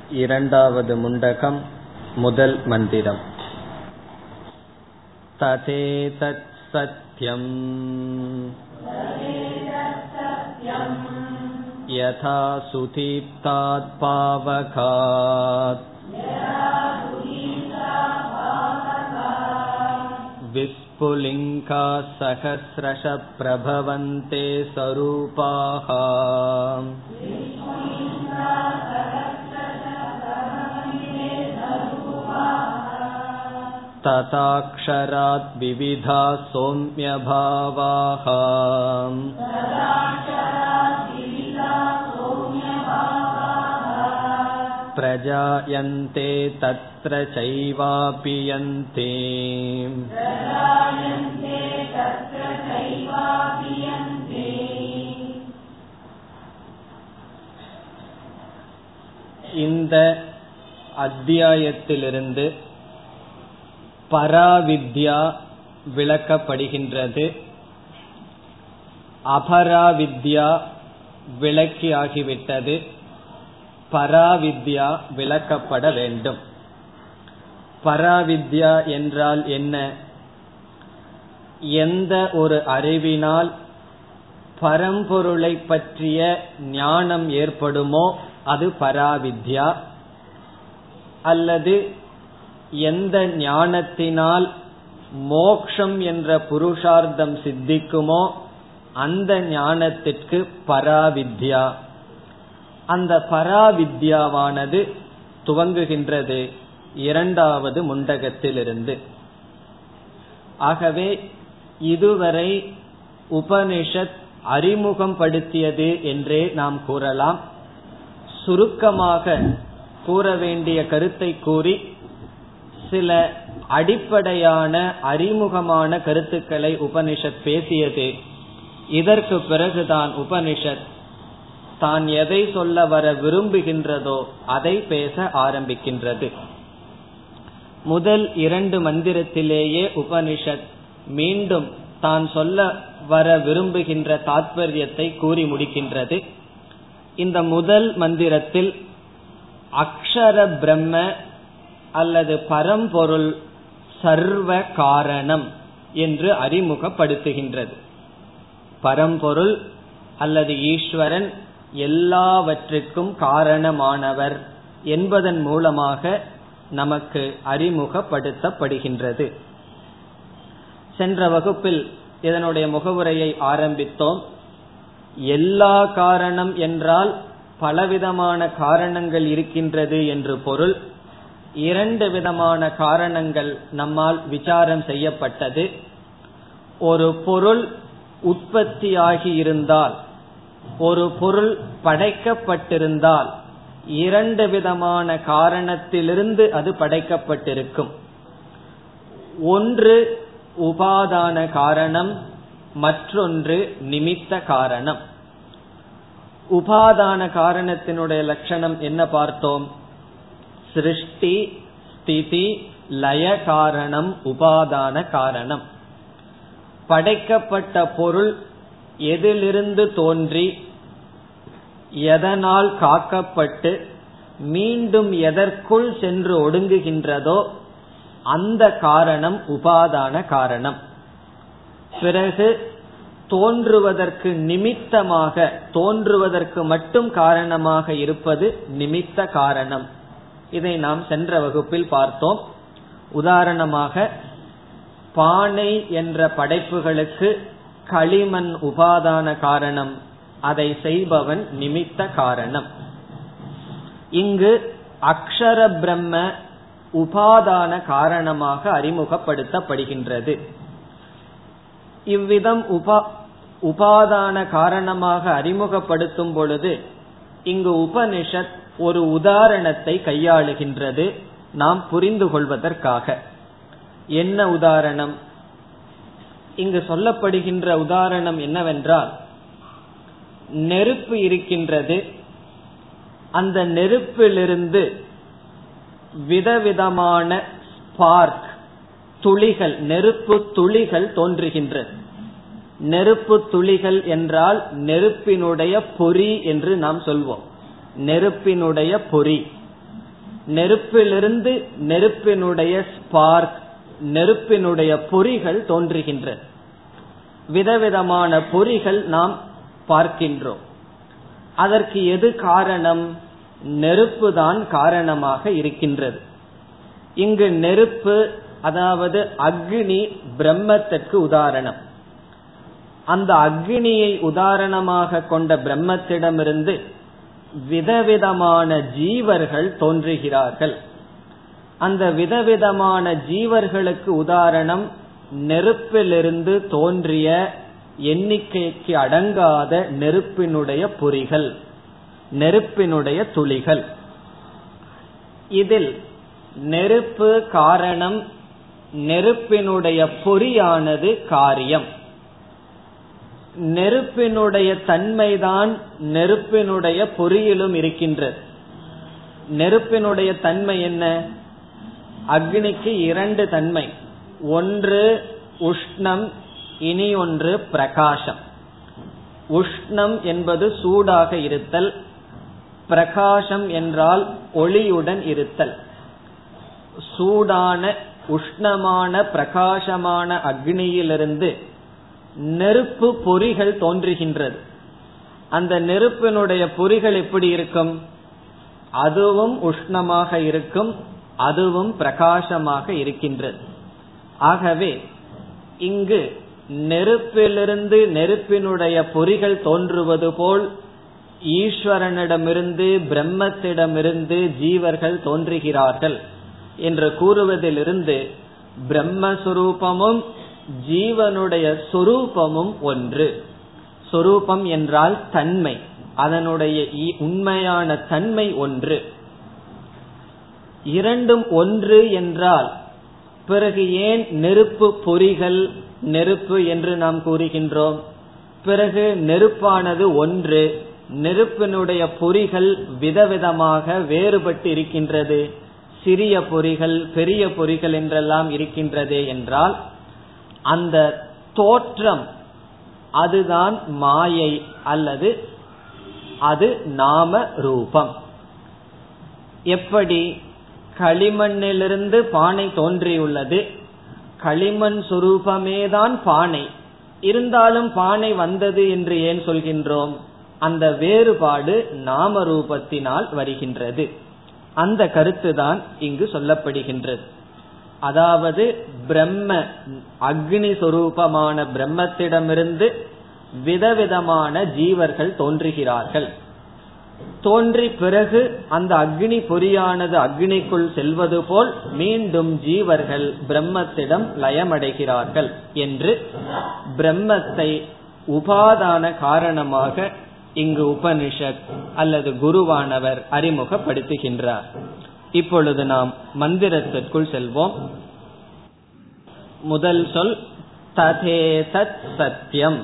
இரண்டாவது मुण्डकम् முதல் मन्दिरम् तथेतत् सत्यम् यथा सुदीप्तात् पावकात् विस्फुलिङ्गा सहस्रश प्रभवन्ते स्वरूपाः तथाक्षरात् विविधा सौम्यभावाः प्रजायन्ते तत्र चैवापि यन्ते இந்த அத்தியாயத்திலிருந்து பராவித்யா விளக்கப்படுகின்றது அபராவித்யா விளக்கி ஆகிவிட்டது பராவித்யா விளக்கப்பட வேண்டும் பராவித்யா என்றால் என்ன எந்த ஒரு அறிவினால் பரம்பொருளை பற்றிய ஞானம் ஏற்படுமோ அது பராவித்யா அல்லது எந்த ஞானத்தினால் மோக்ஷம் என்ற புருஷார்த்தம் சித்திக்குமோ அந்த ஞானத்திற்கு பராவித்யா அந்த பராவித்யாவானது துவங்குகின்றது இரண்டாவது முண்டகத்திலிருந்து ஆகவே இதுவரை உபனிஷத் அறிமுகம் படுத்தியது என்றே நாம் கூறலாம் சுருக்கமாக கூற வேண்டிய கருத்தை கூறி சில அடிப்படையான அறிமுகமான கருத்துக்களை உபனிஷத் பேசியது இதற்கு பிறகுதான் உபனிஷத் தான் எதை சொல்ல வர விரும்புகின்றதோ அதை பேச ஆரம்பிக்கின்றது முதல் இரண்டு மந்திரத்திலேயே உபனிஷத் மீண்டும் தான் சொல்ல வர விரும்புகின்ற தாத்பரியத்தை கூறி முடிக்கின்றது இந்த முதல் மந்திரத்தில் அக்ஷர பிரம்ம அல்லது பரம்பொருள் சர்வ காரணம் என்று அறிமுகப்படுத்துகின்றது பரம்பொருள் அல்லது ஈஸ்வரன் எல்லாவற்றுக்கும் காரணமானவர் என்பதன் மூலமாக நமக்கு அறிமுகப்படுத்தப்படுகின்றது சென்ற வகுப்பில் இதனுடைய முகவுரையை ஆரம்பித்தோம் எல்லா காரணம் என்றால் பலவிதமான காரணங்கள் இருக்கின்றது என்று பொருள் இரண்டு விதமான காரணங்கள் நம்மால் விசாரம் செய்யப்பட்டது ஒரு பொருள் உற்பத்தியாகி இருந்தால் ஒரு பொருள் படைக்கப்பட்டிருந்தால் இரண்டு விதமான காரணத்திலிருந்து அது படைக்கப்பட்டிருக்கும் ஒன்று உபாதான காரணம் மற்றொன்று நிமித்த காரணம் உபாதான காரணத்தினுடைய லட்சணம் என்ன பார்த்தோம் சிருஷ்டி ஸ்திதி லய காரணம் உபாதான காரணம் படைக்கப்பட்ட பொருள் எதிலிருந்து தோன்றி எதனால் காக்கப்பட்டு மீண்டும் எதற்குள் சென்று ஒடுங்குகின்றதோ அந்த காரணம் உபாதான காரணம் பிறகு தோன்றுவதற்கு நிமித்தமாக தோன்றுவதற்கு மட்டும் காரணமாக இருப்பது நிமித்த காரணம் இதை நாம் சென்ற வகுப்பில் பார்த்தோம் உதாரணமாக பானை என்ற படைப்புகளுக்கு களிமண் உபாதான காரணம் அதை செய்பவன் நிமித்த காரணம் இங்கு அக்ஷர பிரம்ம உபாதான காரணமாக அறிமுகப்படுத்தப்படுகின்றது இவ்விதம் உபா உபாதான காரணமாக அறிமுகப்படுத்தும் பொழுது இங்கு உபனிஷத் ஒரு உதாரணத்தை கையாளுகின்றது நாம் புரிந்து கொள்வதற்காக என்ன உதாரணம் இங்கு சொல்லப்படுகின்ற உதாரணம் என்னவென்றால் நெருப்பு இருக்கின்றது அந்த நெருப்பிலிருந்து விதவிதமான ஸ்பார்க் துளிகள் நெருப்பு துளிகள் தோன்றுகின்றது நெருப்பு துளிகள் என்றால் நெருப்பினுடைய பொறி என்று நாம் சொல்வோம் நெருப்பினுடைய பொறி நெருப்பிலிருந்து நெருப்பினுடைய ஸ்பார்க் நெருப்பினுடைய பொறிகள் தோன்றுகின்றது விதவிதமான பொறிகள் நாம் பார்க்கின்றோம் அதற்கு எது காரணம் நெருப்பு தான் காரணமாக இருக்கின்றது இங்கு நெருப்பு அதாவது அக்னி பிரம்மத்திற்கு உதாரணம் அந்த அக்னியை உதாரணமாக கொண்ட பிரம்மத்திடமிருந்து விதவிதமான ஜீவர்கள் தோன்றுகிறார்கள் அந்த விதவிதமான ஜீவர்களுக்கு உதாரணம் நெருப்பிலிருந்து தோன்றிய எண்ணிக்கைக்கு அடங்காத நெருப்பினுடைய பொறிகள் நெருப்பினுடைய துளிகள் இதில் நெருப்பு காரணம் நெருப்பினுடைய பொறியானது காரியம் நெருப்பினுடைய தன்மைதான் நெருப்பினுடைய பொறியிலும் இருக்கின்றது நெருப்பினுடைய தன்மை என்ன அக்னிக்கு இரண்டு தன்மை ஒன்று உஷ்ணம் இனி ஒன்று பிரகாசம் உஷ்ணம் என்பது சூடாக இருத்தல் பிரகாசம் என்றால் ஒளியுடன் இருத்தல் சூடான உஷ்ணமான பிரகாசமான அக்னியிலிருந்து நெருப்பு பொறிகள் தோன்றுகின்றது அந்த நெருப்பினுடைய பொறிகள் எப்படி இருக்கும் அதுவும் உஷ்ணமாக இருக்கும் அதுவும் பிரகாசமாக இருக்கின்றது ஆகவே இங்கு நெருப்பிலிருந்து நெருப்பினுடைய பொறிகள் தோன்றுவது போல் ஈஸ்வரனிடமிருந்து பிரம்மத்திடமிருந்து ஜீவர்கள் தோன்றுகிறார்கள் என்று கூறுவதிலிருந்து பிரம்மஸ்வரூபமும் ஜீவனுடைய சொரூபமும் ஒன்று சொரூபம் என்றால் தன்மை அதனுடைய உண்மையான தன்மை ஒன்று இரண்டும் ஒன்று என்றால் பிறகு ஏன் நெருப்பு பொறிகள் நெருப்பு என்று நாம் கூறுகின்றோம் பிறகு நெருப்பானது ஒன்று நெருப்பினுடைய பொறிகள் விதவிதமாக வேறுபட்டு இருக்கின்றது சிறிய பொறிகள் பெரிய பொறிகள் என்றெல்லாம் இருக்கின்றதே என்றால் அந்த தோற்றம் அதுதான் மாயை அல்லது அது நாம ரூபம் எப்படி களிமண்ணிலிருந்து பானை தோன்றியுள்ளது களிமண் சுரூபமேதான் பானை இருந்தாலும் பானை வந்தது என்று ஏன் சொல்கின்றோம் அந்த வேறுபாடு நாம ரூபத்தினால் வருகின்றது அந்த கருத்துதான் இங்கு சொல்லப்படுகின்றது அதாவது பிரம்ம அக்னி சொரூபமான பிரம்மத்திடமிருந்து விதவிதமான ஜீவர்கள் தோன்றுகிறார்கள் தோன்றி பிறகு அந்த அக்னி பொறியானது அக்னிக்குள் செல்வது போல் மீண்டும் ஜீவர்கள் பிரம்மத்திடம் லயமடைகிறார்கள் என்று பிரம்மத்தை உபாதான காரணமாக இங்கு உபனிஷத் அல்லது குருவானவர் அறிமுகப்படுத்துகின்றார் இப்பொழுது நாம் மந்திரத்திற்குள் செல்வோம் முதல் சொல் ததேதத் சத்தியம்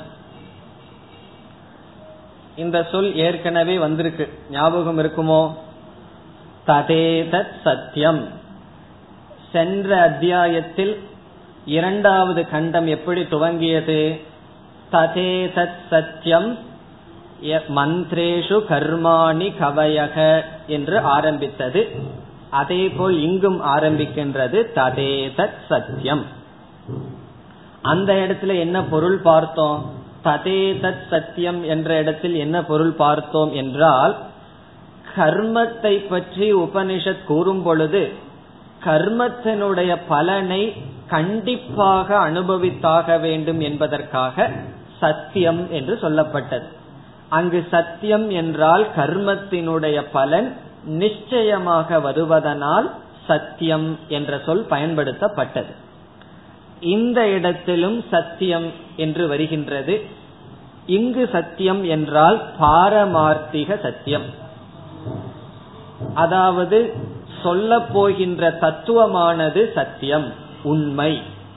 இந்த சொல் ஏற்கனவே வந்திருக்கு ஞாபகம் இருக்குமோ ததேதத் சத்தியம் சென்ற அத்தியாயத்தில் இரண்டாவது கண்டம் எப்படி துவங்கியது ததேதத் சத்தியம் மந்திரேஷு கர்மாணி கவயக என்று ஆரம்பித்தது அதே போல் இங்கும் ஆரம்பிக்கின்றது ததேதத் சத்தியம் அந்த இடத்துல என்ன பொருள் பார்த்தோம் ததேதத் சத்தியம் என்ற இடத்தில் என்ன பொருள் பார்த்தோம் என்றால் கர்மத்தை பற்றி உபனிஷத் கூறும் பொழுது கர்மத்தினுடைய பலனை கண்டிப்பாக அனுபவித்தாக வேண்டும் என்பதற்காக சத்தியம் என்று சொல்லப்பட்டது அங்கு சத்தியம் என்றால் கர்மத்தினுடைய பலன் நிச்சயமாக வருவதனால் சத்தியம் என்ற சொல் பயன்படுத்தப்பட்டது இந்த இடத்திலும் சத்தியம் என்று வருகின்றது இங்கு சத்தியம் என்றால் பாரமார்த்திக சத்தியம் அதாவது சொல்ல போகின்ற தத்துவமானது சத்தியம் உண்மை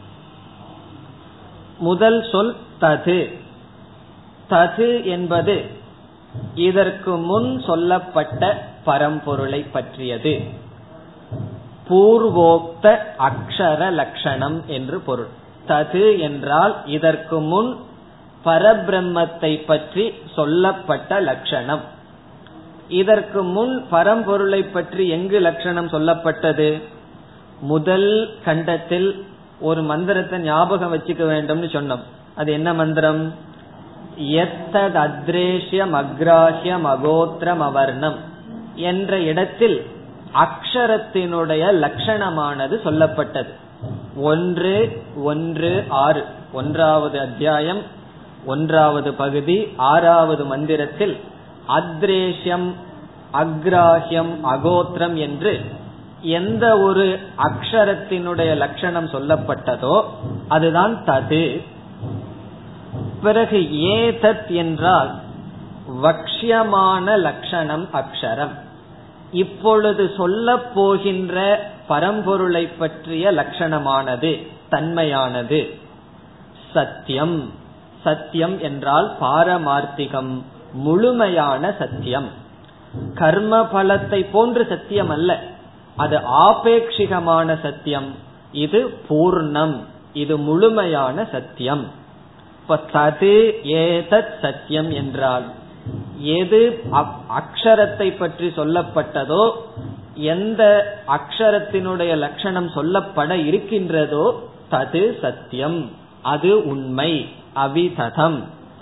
முதல் சொல் தது தது என்பது இதற்கு முன் சொல்லப்பட்ட பரம்பொருளை பற்றியது பூர்வோக்த அக்ஷர லட்சணம் என்று பொருள் தது என்றால் இதற்கு முன் பரபிரம்மத்தை பற்றி சொல்லப்பட்ட லட்சணம் இதற்கு முன் பரம்பொருளை பற்றி எங்கு லட்சணம் சொல்லப்பட்டது முதல் கண்டத்தில் ஒரு மந்திரத்தை ஞாபகம் வச்சுக்க வேண்டும்னு சொன்னோம் அது என்ன மந்திரம் எத்தத் அத்ரேஷ்யம் அக்ராஹ்யம் அகோத்திரம் அவர்ணம் என்ற இடத்தில் அக்ஷரத்தினுடைய லட்சணமானது சொல்லப்பட்டது ஒன்று ஒன்று ஆறு ஒன்றாவது அத்தியாயம் ஒன்றாவது பகுதி ஆறாவது மந்திரத்தில் அத்ரேஷ்யம் அக்ராஹ்யம் அகோத்திரம் என்று எந்த ஒரு அக்ஷரத்தினுடைய லட்சணம் சொல்லப்பட்டதோ அதுதான் தது பிறகு ஏதத் என்றால் வக்ஷியமான லட்சணம் அக்ஷரம் இப்பொழுது சொல்ல போகின்ற பரம்பொருளை பற்றிய லட்சணமானது தன்மையானது சத்தியம் சத்தியம் என்றால் பாரமார்த்திகம் முழுமையான சத்தியம் கர்ம பலத்தை போன்று சத்தியம் அல்ல அது ஆபேட்சிகமான சத்தியம் இது பூர்ணம் இது முழுமையான சத்தியம் இப்ப தது ஏதத் சத்தியம் என்றால் எது அக்ஷரத்தை பற்றி சொல்லப்பட்டதோ எந்த அக்ஷரத்தினுடைய லட்சணம் சொல்லப்பட இருக்கின்றதோ தது சத்தியம் அது உண்மை அவிததம்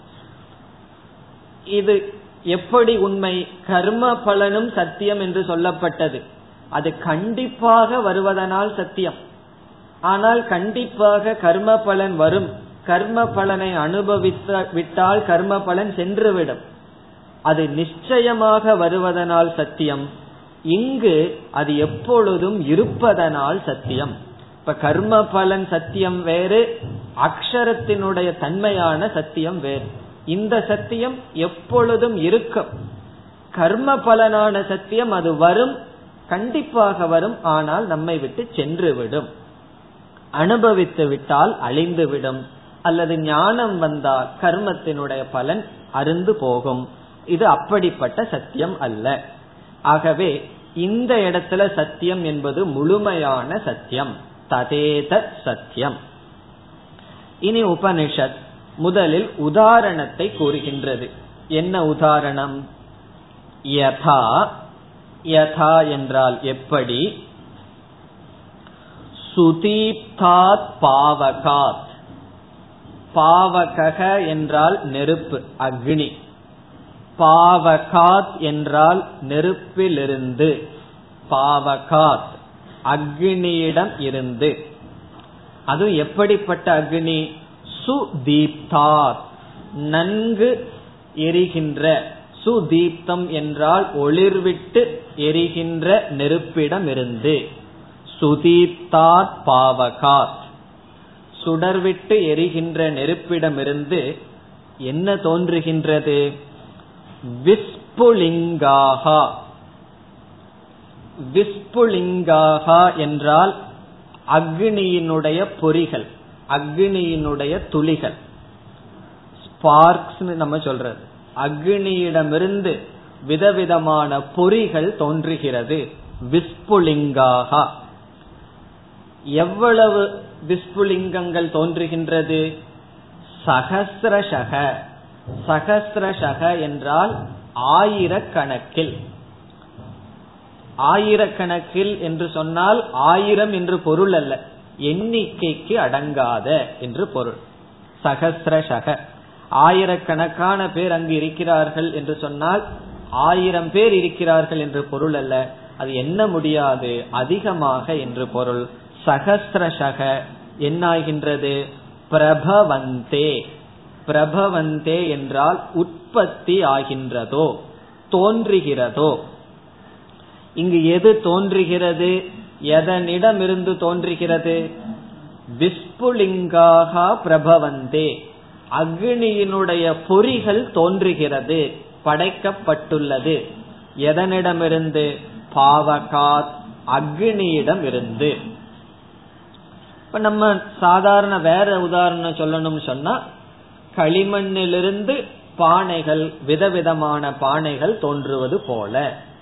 இது எப்படி உண்மை கர்ம பலனும் சத்தியம் என்று சொல்லப்பட்டது அது கண்டிப்பாக வருவதனால் சத்தியம் ஆனால் கண்டிப்பாக கர்ம பலன் வரும் கர்ம பலனை அனுபவித்த விட்டால் கர்ம பலன் சென்றுவிடும் அது நிச்சயமாக வருவதனால் சத்தியம் இங்கு அது எப்பொழுதும் இருப்பதனால் சத்தியம் இப்ப கர்ம பலன் சத்தியம் வேறு அக்ஷரத்தினுடைய தன்மையான சத்தியம் வேறு இந்த சத்தியம் எப்பொழுதும் இருக்கும் கர்ம பலனான சத்தியம் அது வரும் கண்டிப்பாக வரும் ஆனால் நம்மை விட்டு சென்று விடும் அனுபவித்து விட்டால் அழிந்து விடும் அல்லது ஞானம் வந்தால் கர்மத்தினுடைய பலன் அருந்து போகும் இது அப்படிப்பட்ட சத்தியம் அல்ல ஆகவே இந்த இடத்துல சத்தியம் என்பது முழுமையான சத்தியம் ததேத சத்தியம் இனி உபனிஷத் முதலில் உதாரணத்தை கூறுகின்றது என்ன உதாரணம் யதா யதா என்றால் எப்படி சுதீப்தாத் பாவகாத் பாவகக என்றால் நெருப்பு அக்னி பாவகாத் என்றால் நெருப்பிலிருந்து பாவகாத் அக்னியிடம் இருந்து அது எப்படிப்பட்ட அக்னி சுதீப்தாத் நன்கு எரிகின்ற சுதீப்தம் என்றால் ஒளிர்விட்டு எரிகின்ற நெருப்பிடம் இருந்து சுதீப்தாத் பாவகாத் சுடர்விட்டு எரிகின்ற நெருப்பிடமிருந்து என்ன தோன்றுகின்றது விஸ்புலிங்காகா விஸ்புலிங்காகா என்றால் அக்னியினுடைய பொறிகள் அக்னியினுடைய துளிகள் ஸ்பார்க்ஸ் நம்ம சொல்றது அக்னியிடமிருந்து விதவிதமான பொறிகள் தோன்றுகிறது விஸ்புலிங்காகா எவ்வளவு விஸ்புலிங்கங்கள் தோன்றுகின்றது சகசிரசக சகசிரசக என்றால் ஆயிரக்கணக்கில் ஆயிரக்கணக்கில் என்று சொன்னால் ஆயிரம் என்று பொருள் அல்ல எண்ணிக்கைக்கு அடங்காத என்று பொருள் சகசிரசக ஆயிரக்கணக்கான பேர் அங்கு இருக்கிறார்கள் என்று சொன்னால் ஆயிரம் பேர் இருக்கிறார்கள் என்று பொருள் அல்ல அது என்ன முடியாது அதிகமாக என்று பொருள் சகசிரசக என்னாகின்றது பிரபவந்தே பிரபவந்தே என்றால் உற்பத்தி ஆகின்றதோ தோன்றுகிறதோ இங்கு எது தோன்றுகிறது எதனிடமிருந்து தோன்றுகிறது விஸ்புலிங்காக பிரபவந்தே அக்னியினுடைய பொறிகள் தோன்றுகிறது படைக்கப்பட்டுள்ளது எதனிடமிருந்து பாவகாத் அக்னியிடம் இருந்து இப்ப நம்ம சாதாரண வேற உதாரணம் சொல்லணும்னு சொன்னா களிமண்ணிலிருந்து பானைகள் விதவிதமான பானைகள் தோன்றுவது போல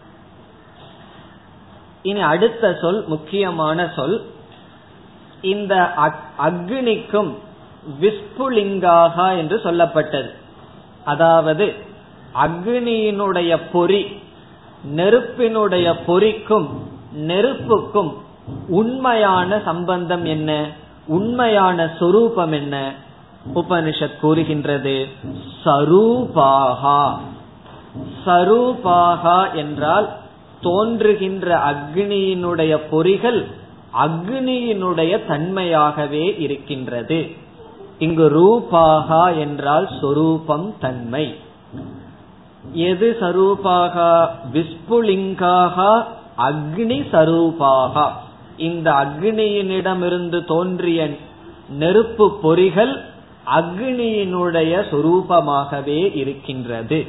இனி அடுத்த சொல் முக்கியமான சொல் இந்த அக்னிக்கும் விஸ்புலிங்காக என்று சொல்லப்பட்டது அதாவது அக்னியினுடைய பொறி நெருப்பினுடைய பொறிக்கும் நெருப்புக்கும் உண்மையான சம்பந்தம் என்ன உண்மையான சொரூபம் என்ன உபனிஷத் கூறுகின்றது சரூபாகா சரூபாகா என்றால் தோன்றுகின்ற அக்னியினுடைய பொறிகள் அக்னியினுடைய தன்மையாகவே இருக்கின்றது இங்கு ரூபாகா என்றால் சொரூபம் தன்மை எது சரூபாக விஸ்புலிங்காக அக்னி சரூபாக இந்த அக்னியினிடமிருந்து தோன்றிய நெருப்பு பொறிகள் அக்னியினுடைய சொரூபமாகவே இருக்கின்றது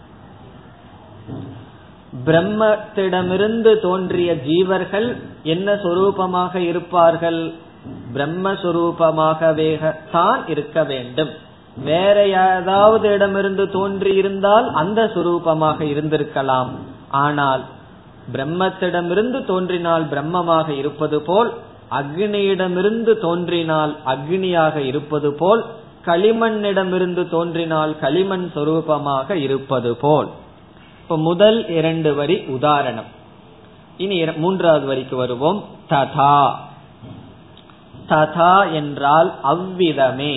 பிரம்மத்திடமிருந்து தோன்றிய ஜீவர்கள் என்ன சொரூபமாக இருப்பார்கள் பிரம்மஸ்வரூபமாகவே தான் இருக்க வேண்டும் வேற ஏதாவது இடமிருந்து தோன்றி இருந்தால் அந்த சுரூபமாக இருந்திருக்கலாம் ஆனால் பிரம்மத்திடமிருந்து தோன்றினால் பிரம்மமாக இருப்பது போல் அக்னியிடமிருந்து தோன்றினால் அக்னியாக இருப்பது போல் களிமண்ணிடமிருந்து தோன்றினால் களிமண் சொரூபமாக இருப்பது போல் இப்ப முதல் இரண்டு வரி உதாரணம் இனி மூன்றாவது வரிக்கு வருவோம் ததா ததா என்றால் அவ்விதமே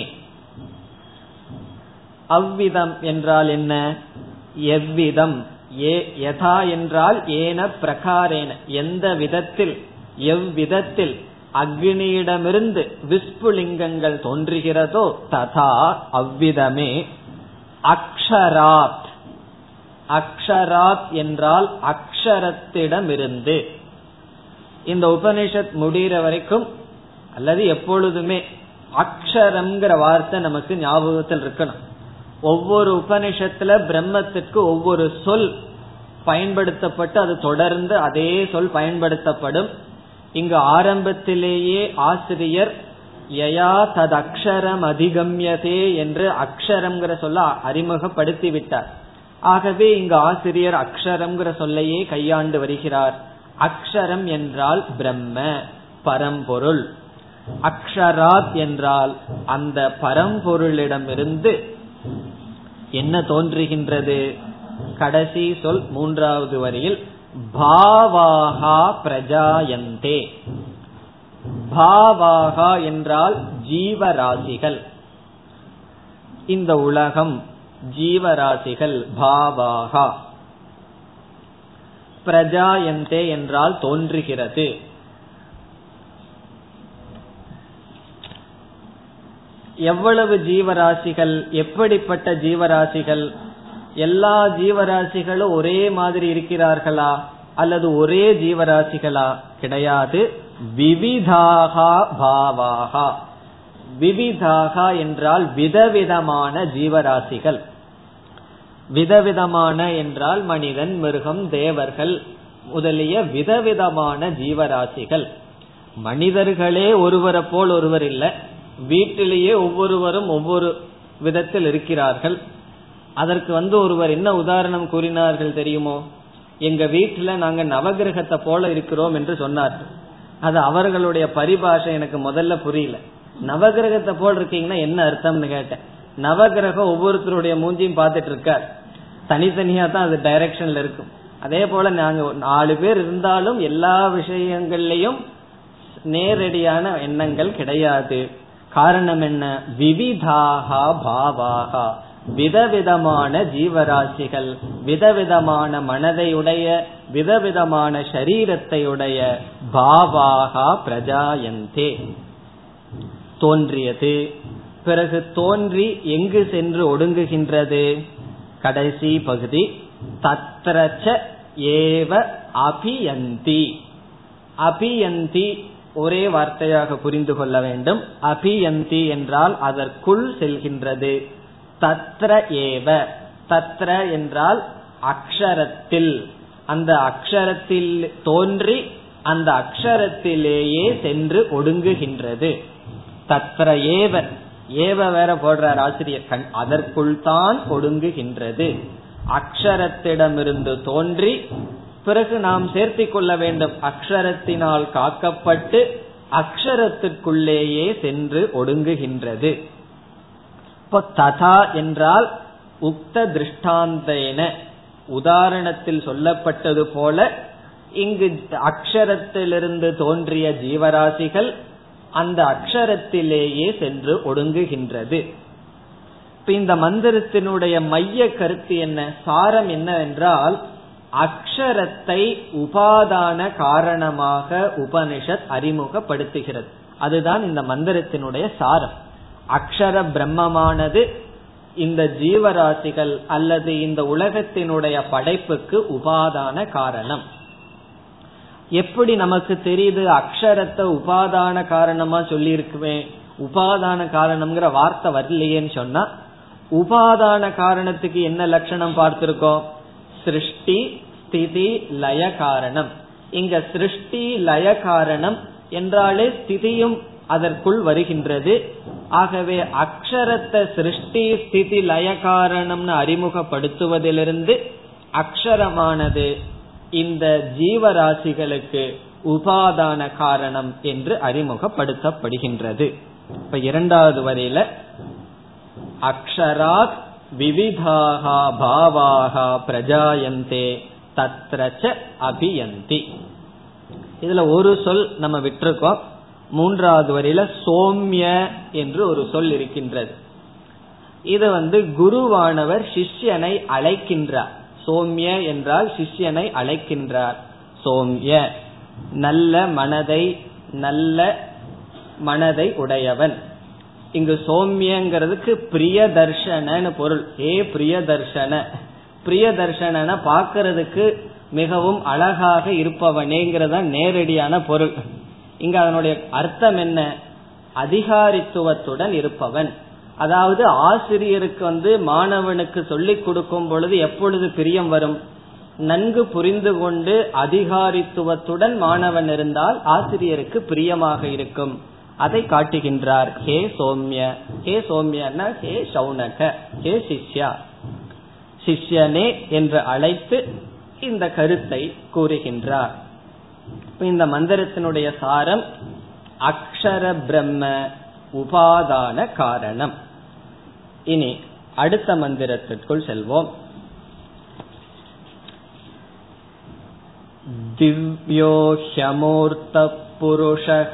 அவ்விதம் என்றால் என்ன எவ்விதம் ஏ யதா என்றால் ஏன பிரகாரேன எந்த விதத்தில் எவ்விதத்தில் அக்னியிடமிருந்து விஸ்புலிங்கங்கள் தோன்றுகிறதோ ததா அவ்விதமே அக்ஷராத் அக்ஷராத் என்றால் அக்ஷரத்திடமிருந்து இந்த உபனிஷத் முடிகிற வரைக்கும் அல்லது எப்பொழுதுமே அக்ஷரம்ங்கிற வார்த்தை நமக்கு ஞாபகத்தில் இருக்கணும் ஒவ்வொரு உபனிஷத்துல பிரம்மத்துக்கு ஒவ்வொரு சொல் பயன்படுத்தப்பட்டு அது தொடர்ந்து அதே சொல் பயன்படுத்தப்படும் இங்கு ஆரம்பத்திலேயே ஆசிரியர் யயா தது அக்ஷரம் அதிகம்யதே என்று அக்ஷரம்ங்கிற சொல்ல அறிமுகப்படுத்தி விட்டார் ஆகவே இங்கு ஆசிரியர் அக்ஷரம்ங்கிற சொல்லையே கையாண்டு வருகிறார் அக்ஷரம் என்றால் பிரம்ம பரம்பொருள் அக்ஷராத் என்றால் அந்த பரம்பொருளிடமிருந்து என்ன தோன்றுகின்றது கடைசி சொல் மூன்றாவது வரியில் பாவாகா பிரஜாயந்தே பாவாகா என்றால் ஜீவராசிகள் இந்த உலகம் ஜீவராசிகள் பாவாகா பிரஜாயந்தே என்றால் தோன்றுகிறது எவ்வளவு ஜீவராசிகள் எப்படிப்பட்ட ஜீவராசிகள் எல்லா ஜீவராசிகளும் ஒரே மாதிரி இருக்கிறார்களா அல்லது ஒரே ஜீவராசிகளா கிடையாது விவிதாகா பாவாகா விவிதாகா என்றால் விதவிதமான ஜீவராசிகள் விதவிதமான என்றால் மனிதன் மிருகம் தேவர்கள் முதலிய விதவிதமான ஜீவராசிகள் மனிதர்களே ஒருவரை போல் ஒருவர் இல்லை வீட்டிலேயே ஒவ்வொருவரும் ஒவ்வொரு விதத்தில் இருக்கிறார்கள் அதற்கு வந்து ஒருவர் என்ன உதாரணம் கூறினார்கள் தெரியுமோ எங்க வீட்டுல நாங்க நவகிரகத்தை போல இருக்கிறோம் என்று சொன்னார்கள் அது அவர்களுடைய பரிபாஷை எனக்கு முதல்ல புரியல நவகிரகத்தை போல் இருக்கீங்கன்னா என்ன அர்த்தம்னு கேட்டேன் நவகிரகம் ஒவ்வொருத்தருடைய மூஞ்சியும் பார்த்துட்டு இருக்கார் தனித்தனியா தான் அது டைரக்ஷன்ல இருக்கும் அதே போல நாங்க நாலு பேர் இருந்தாலும் எல்லா விஷயங்கள்லயும் நேரடியான எண்ணங்கள் கிடையாது காரணம் என்ன விவிதாகா பாவாகா விதவிதமான ஜீவராசிகள் விதவிதமான மனதையுடைய விதவிதமான சரீரத்தையுடைய பாவாகா பிரஜாயந்தே தோன்றியது பிறகு தோன்றி எங்கு சென்று ஒடுங்குகின்றது கடைசி பகுதி தத்ரச்ச ஏவ அபியந்தி அபியந்தி ஒரே வார்த்தையாக புரிந்து கொள்ள வேண்டும் அபியந்தி என்றால் அதற்குள் செல்கின்றது தத்ர ஏவ தத்ர என்றால் அக்ஷரத்தில் அந்த அக்ஷரத்தில் தோன்றி அந்த அக்ஷரத்திலேயே சென்று ஒடுங்குகின்றது தத்ர ஏவ ஏவ வேற போடுறார் ஆசிரியர் கண் அதற்குள் தான் ஒடுங்குகின்றது அக்ஷரத்திடமிருந்து தோன்றி பிறகு நாம் சேர்த்தி கொள்ள வேண்டும் அக்ஷரத்தினால் காக்கப்பட்டு அக்ஷரத்திற்குள்ளேயே சென்று ஒடுங்குகின்றது இப்போ ததா என்றால் உக்த திருஷ்டாந்தேன உதாரணத்தில் சொல்லப்பட்டது போல இங்கு அக்ஷரத்திலிருந்து தோன்றிய ஜீவராசிகள் அந்த அக்ஷரத்திலேயே சென்று ஒடுங்குகின்றது இப்ப இந்த மந்திரத்தினுடைய மைய கருத்து என்ன சாரம் என்னவென்றால் அக்ஷரத்தை உபாதான காரணமாக உபனிஷத் அறிமுகப்படுத்துகிறது அதுதான் இந்த மந்திரத்தினுடைய சாரம் அக்ஷர பிரம்மமானது இந்த ஜீவராசிகள் அல்லது இந்த உலகத்தினுடைய படைப்புக்கு உபாதான காரணம் எப்படி நமக்கு தெரியுது அக்ஷரத்தை உபாதான காரணமா சொல்லியிருக்குமே உபாதான காரணம்ங்கிற வார்த்தை வரலையேன்னு சொன்னா உபாதான காரணத்துக்கு என்ன லட்சணம் பார்த்திருக்கோம் சிருஷ்டி ஸ்திதி லய காரணம் இங்க சிருஷ்டி லய காரணம் என்றாலே ஸ்திதியும் அதற்குள் வருகின்றது ஆகவே அக்ஷரத்தை சிருஷ்டி ஸ்திதி லய காரணம்னு அறிமுகப்படுத்துவதிலிருந்து அக்ஷரமானது இந்த ஜீவராசிகளுக்கு உபாதான காரணம் என்று அறிமுகப்படுத்தப்படுகின்றது இப்ப இரண்டாவது வரையில அக்ஷராத் விவிதாகா பாவாகா பிரஜாயந்தே தத்ரச்ச அபியந்தி இதுல ஒரு சொல் நம்ம விட்டுருக்கோம் மூன்றாவது வரையில சோம்ய என்று ஒரு சொல் இருக்கின்றது இது வந்து குருவானவர் சிஷ்யனை அழைக்கின்றார் சோம்ய என்றால் சிஷ்யனை அழைக்கின்றார் சோம்ய நல்ல மனதை நல்ல மனதை உடையவன் இங்கு சோம்யங்கிறதுக்கு பிரிய தர்ஷனன்னு பொருள் ஏ பிரிய தர்ஷன பிரிய தர்ஷன பாக்கிறதுக்கு மிகவும் அழகாக இருப்பவனேங்கிறத நேரடியான பொருள் இங்க அதனுடைய அர்த்தம் என்ன அதிகாரித்துவத்துடன் இருப்பவன் அதாவது ஆசிரியருக்கு வந்து மாணவனுக்கு சொல்லிக் கொடுக்கும் பொழுது எப்பொழுது பிரியம் வரும் நன்கு புரிந்து கொண்டு அதிகாரித்துவத்துடன் மாணவன் இருந்தால் ஆசிரியருக்கு பிரியமாக இருக்கும் அதை காட்டுகின்றார் ஹே சோம்ய ஹே சோம்யன்னா ஹே சௌனக ஹே சிஷ்யா சிஷ்யனே என்று அழைத்து இந்த கருத்தை கூறுகின்றார் இந்த மந்திரத்தினுடைய சாரம் அக்ஷர பிரம்ம உபாதான காரணம் இனி அடுத்த மந்திரத்திற்குள் செல்வோம் दिव्यो ह्यमूर्तपुरुषः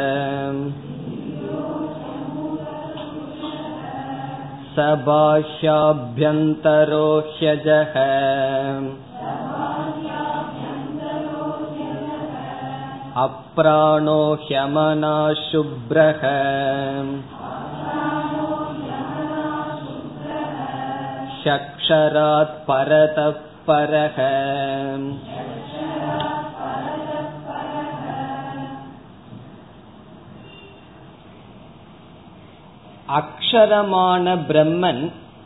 स बाह्याभ्यन्तरो ह्यजः अप्राणो ह्यमना शुभ्रः ह्यक्षरात् परतः परः அக்ஷரமான பிரம்மன்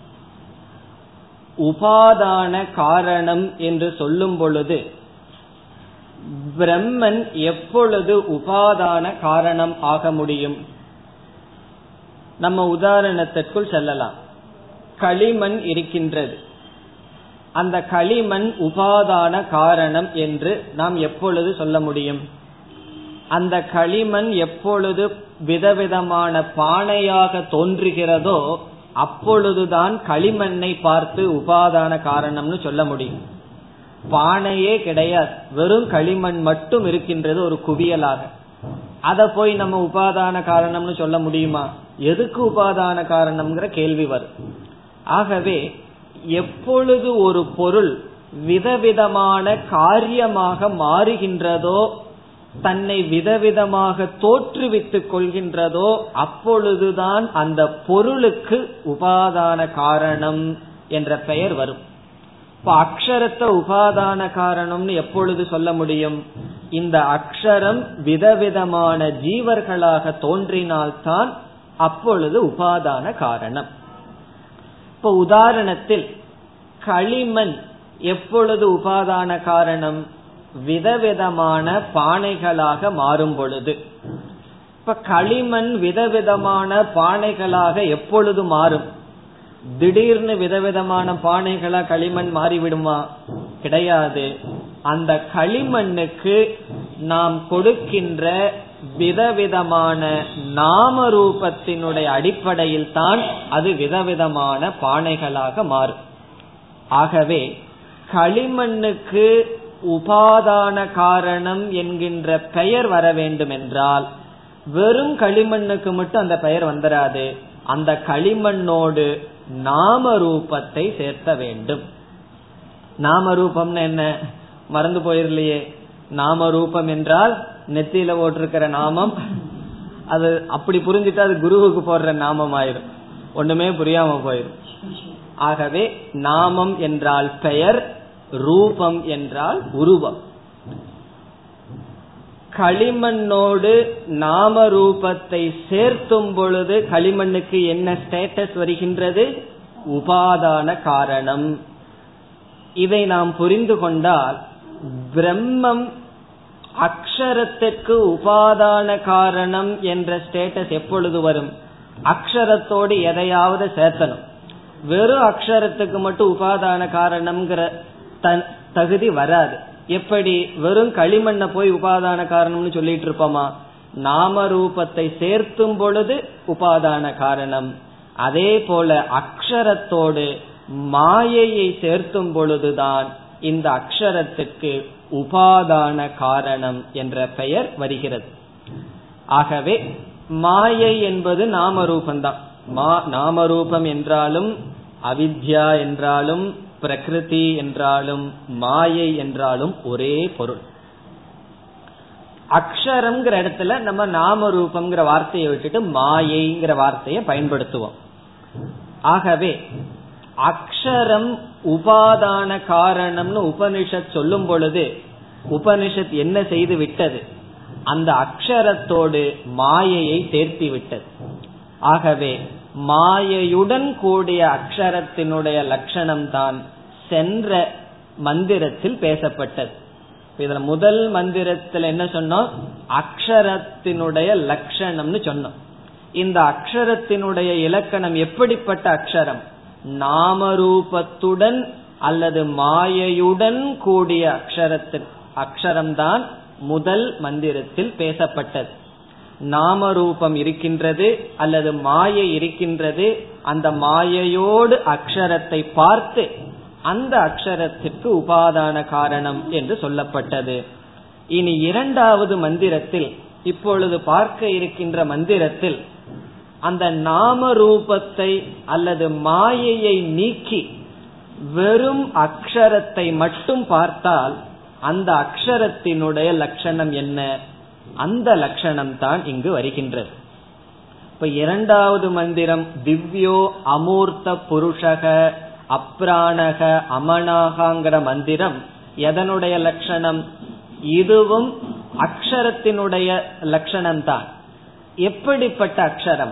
உபாதான காரணம் என்று சொல்லும் பொழுது பிரம்மன் எப்பொழுது உபாதான காரணம் ஆக முடியும் நம்ம உதாரணத்திற்குள் செல்லலாம் களிமண் இருக்கின்றது அந்த களிமண் உபாதான காரணம் என்று நாம் எப்பொழுது சொல்ல முடியும் அந்த களிமண் எப்பொழுது விதவிதமான பானையாக தோன்றுகிறதோ அப்பொழுதுதான் களிமண்ணை பார்த்து உபாதான காரணம்னு சொல்ல முடியும் பானையே கிடையாது வெறும் களிமண் மட்டும் இருக்கின்றது ஒரு குவியலாக அத போய் நம்ம உபாதான காரணம்னு சொல்ல முடியுமா எதுக்கு உபாதான காரணம்ங்கிற கேள்வி வரும் ஆகவே எப்பொழுது ஒரு பொருள் விதவிதமான காரியமாக மாறுகின்றதோ தன்னை விதவிதமாக தோற்றுவித்துக் கொள்கின்றதோ அப்பொழுதுதான் அந்த பொருளுக்கு உபாதான காரணம் என்ற பெயர் வரும் இப்ப அக்ஷரத்தை உபாதான காரணம்னு எப்பொழுது சொல்ல முடியும் இந்த அக்ஷரம் விதவிதமான ஜீவர்களாக தோன்றினால்தான் அப்பொழுது உபாதான காரணம் இப்ப உதாரணத்தில் களிமண் எப்பொழுது உபாதான காரணம் விதவிதமான பானைகளாக மாறும் பொழுது இப்ப களிமண் விதவிதமான பானைகளாக எப்பொழுது மாறும் திடீர்னு விதவிதமான பானைகளா களிமண் மாறிவிடுமா கிடையாது அந்த களிமண்ணுக்கு நாம் கொடுக்கின்ற விதவிதமான நாம ரூபத்தினுடைய அடிப்படையில் தான் அது விதவிதமான பானைகளாக மாறும் ஆகவே களிமண்ணுக்கு உபாதான காரணம் என்கின்ற பெயர் வர வேண்டும் என்றால் வெறும் களிமண்ணுக்கு மட்டும் அந்த பெயர் வந்துடாது அந்த களிமண்ணோடு நாம ரூபத்தை சேர்த்த வேண்டும் நாம ரூபம்னு என்ன மறந்து போயிடலையே நாம ரூபம் என்றால் நெத்தியில போட்டிருக்கிற நாமம் அது அப்படி புரிஞ்சுட்டு அது குருவுக்கு போடுற நாமம் ஆயிரும் ஒண்ணுமே புரியாம போயிரும் ஆகவே நாமம் என்றால் பெயர் ரூபம் என்றால் உருவம் களிமண்ணோடு நாம ரூபத்தை சேர்த்தும் பொழுது களிமண்ணுக்கு என்ன ஸ்டேட்டஸ் வருகின்றது உபாதான காரணம் இதை நாம் புரிந்து கொண்டால் பிரம்மம் அக்ஷரத்திற்கு உபாதான காரணம் என்ற ஸ்டேட்டஸ் எப்பொழுது வரும் அக்ஷரத்தோடு எதையாவது சேர்த்தணும் வெறும் அக்ஷரத்துக்கு மட்டும் உபாதான காரணம்ங்கிற தகுதி வராது எப்படி வெறும் களிமண்ணை போய் உபாதான காரணம்னு சொல்லிட்டு இருப்போமா நாம ரூபத்தை சேர்த்தும் பொழுது உபாதான காரணம் அதே போல அக்ஷரத்தோடு மாயையை சேர்த்தும் பொழுதுதான் இந்த அக்ஷரத்துக்கு உபாதான காரணம் என்ற பெயர் வருகிறது ஆகவே மாயை என்பது நாமரூபந்தான் மா நாமரூபம் என்றாலும் அவித்யா என்றாலும் பிரகிருதி என்றாலும் மாயை என்றாலும் ஒரே பொருள் அக்ஷரம்ங்கிற இடத்துல நம்ம நாம ரூபம்ங்கிற வார்த்தையை விட்டுட்டு மாயைங்கிற வார்த்தையை பயன்படுத்துவோம் ஆகவே அக்ஷரம் உபாதான காரணம்னு உபனிஷத் சொல்லும் பொழுது உபனிஷத் என்ன செய்து விட்டது அந்த அக்ஷரத்தோடு மாயையை சேர்த்தி விட்டது ஆகவே மாயையுடன் கூடிய அக்ஷரத்தினுடைய லட்சணம் தான் சென்ற மந்திரத்தில் பேசப்பட்டது இதுல முதல் மந்திரத்தில் என்ன சொன்னோம் அக்ஷரத்தினுடைய லட்சணம்னு சொன்னோம் இந்த அக்ஷரத்தினுடைய இலக்கணம் எப்படிப்பட்ட அக்ஷரம் நாமரூபத்துடன் அல்லது மாயையுடன் கூடிய அக்ஷரத்தின் அக்ஷரம்தான் முதல் மந்திரத்தில் பேசப்பட்டது நாம ரூபம் இருக்கின்றது அல்லது மாயை இருக்கின்றது அந்த மாயையோடு அக்ஷரத்தை பார்த்து அந்த அக்ஷரத்திற்கு உபாதான காரணம் என்று சொல்லப்பட்டது இனி இரண்டாவது மந்திரத்தில் இப்பொழுது பார்க்க இருக்கின்ற மந்திரத்தில் அந்த நாம ரூபத்தை அல்லது மாயையை நீக்கி வெறும் அக்ஷரத்தை மட்டும் பார்த்தால் அந்த அக்ஷரத்தினுடைய லட்சணம் என்ன அந்த லட்சணம் தான் இங்கு வருகின்றது இப்ப இரண்டாவது மந்திரம் திவ்யோ அமூர்த்த புருஷக அப்ராணக அமனாகங்கிற மந்திரம் எதனுடைய லட்சணம் இதுவும் அக்ஷரத்தினுடைய லட்சணம் தான் எப்படிப்பட்ட அக்ஷரம்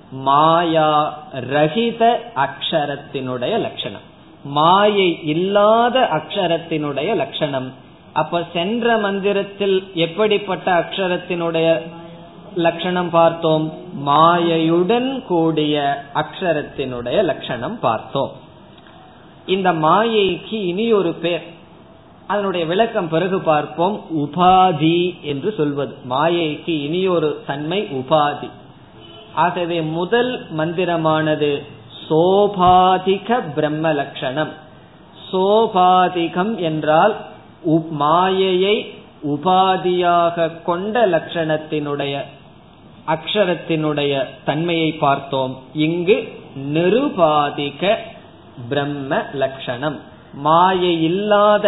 மாயா ரஹித அக்ஷரத்தினுடைய லட்சணம் மாயை இல்லாத அக்ஷரத்தினுடைய லட்சணம் அப்ப சென்ற மந்திரத்தில் எப்படிப்பட்ட அக்ஷரத்தினுடைய லட்சணம் பார்த்தோம் மாயையுடன் கூடிய அக்ஷரத்தினுடைய லட்சணம் பார்த்தோம் இந்த மாயைக்கு இனி ஒரு பேர் அதனுடைய விளக்கம் பிறகு பார்ப்போம் உபாதி என்று சொல்வது மாயைக்கு இனி ஒரு தன்மை உபாதி ஆகவே முதல் மந்திரமானது சோபாதிக பிரம்ம லட்சணம் சோபாதிகம் என்றால் மாயையை உபாதியாக கொண்ட லட்சணத்தினுடைய அக்ஷரத்தினுடைய தன்மையை பார்த்தோம் இங்கு நிருபாதிக பிரம்ம லட்சணம் மாயை இல்லாத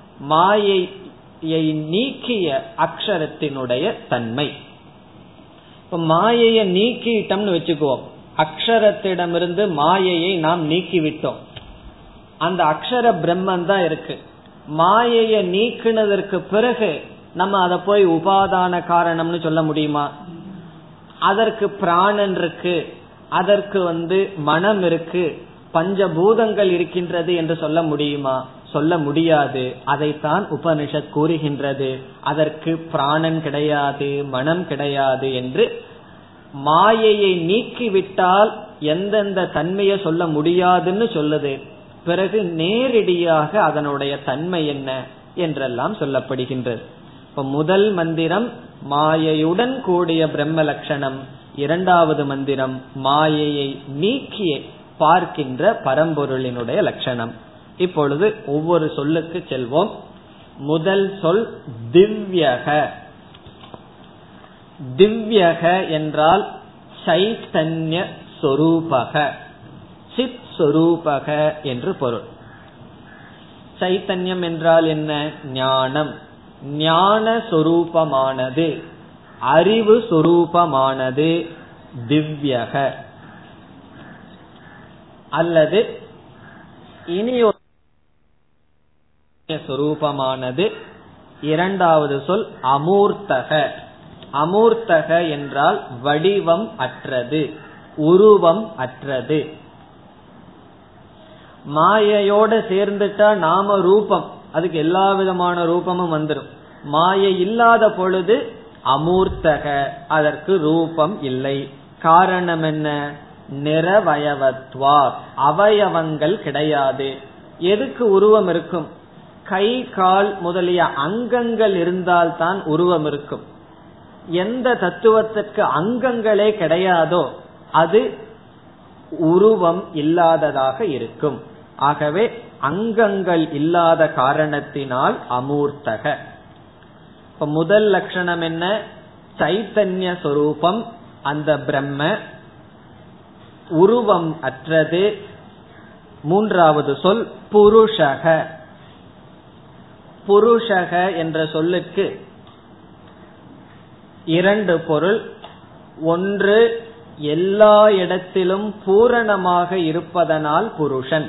மாயையை நீக்கிய அக்ஷரத்தினுடைய தன்மை இப்ப மாயையை நீக்கிட்டோம்னு வச்சுக்குவோம் அக்ஷரத்திடமிருந்து மாயையை நாம் நீக்கிவிட்டோம் அந்த அக்ஷர பிரம்மன் தான் இருக்கு மாயைய நீக்கினதற்கு பிறகு நம்ம அதை போய் உபாதான காரணம்னு சொல்ல முடியுமா அதற்கு பிராணன் இருக்கு அதற்கு வந்து மனம் இருக்கு பஞ்சபூதங்கள் இருக்கின்றது என்று சொல்ல முடியுமா சொல்ல முடியாது அதைத்தான் உபனிஷத் கூறுகின்றது அதற்கு பிராணன் கிடையாது மனம் கிடையாது என்று மாயையை நீக்கிவிட்டால் எந்தெந்த தன்மையை சொல்ல முடியாதுன்னு சொல்லுது பிறகு நேரடியாக அதனுடைய தன்மை என்ன என்றெல்லாம் சொல்லப்படுகின்றது இப்ப முதல் மந்திரம் மாயையுடன் கூடிய பிரம்ம லட்சணம் இரண்டாவது மந்திரம் மாயையை நீக்கிய பார்க்கின்ற பரம்பொருளினுடைய லட்சணம் இப்பொழுது ஒவ்வொரு சொல்லுக்கு செல்வோம் முதல் சொல் திவ்யக திவ்யக என்றால் சைத்தன்ய சொரூபக சித் சொரூபக என்று பொருள் சைத்தன்யம் என்றால் என்ன ஞானம் ஞான சொரூபமானது அறிவு சொரூபமானது திவ்யக அல்லது இனி ஒரு சொரூபமானது இரண்டாவது சொல் அமூர்த்தக அமூர்த்தக என்றால் வடிவம் அற்றது உருவம் அற்றது மாயையோட சேர்ந்துட்டா நாம ரூபம் அதுக்கு எல்லா விதமான ரூபமும் வந்துடும் மாயை இல்லாத பொழுது அமூர்த்தக அதற்கு ரூபம் இல்லை காரணம் என்ன நிறவயவத்வார் அவயவங்கள் கிடையாது எதுக்கு உருவம் இருக்கும் கை கால் முதலிய அங்கங்கள் இருந்தால்தான் உருவம் இருக்கும் எந்த தத்துவத்திற்கு அங்கங்களே கிடையாதோ அது உருவம் இல்லாததாக இருக்கும் ஆகவே அங்கங்கள் இல்லாத காரணத்தினால் அமூர்த்தக இப்ப முதல் லட்சணம் என்ன சைத்தன்ய சொரூபம் அந்த பிரம்ம உருவம் அற்றது மூன்றாவது சொல் புருஷக புருஷக என்ற சொல்லுக்கு இரண்டு பொருள் ஒன்று எல்லா இடத்திலும் பூரணமாக இருப்பதனால் புருஷன்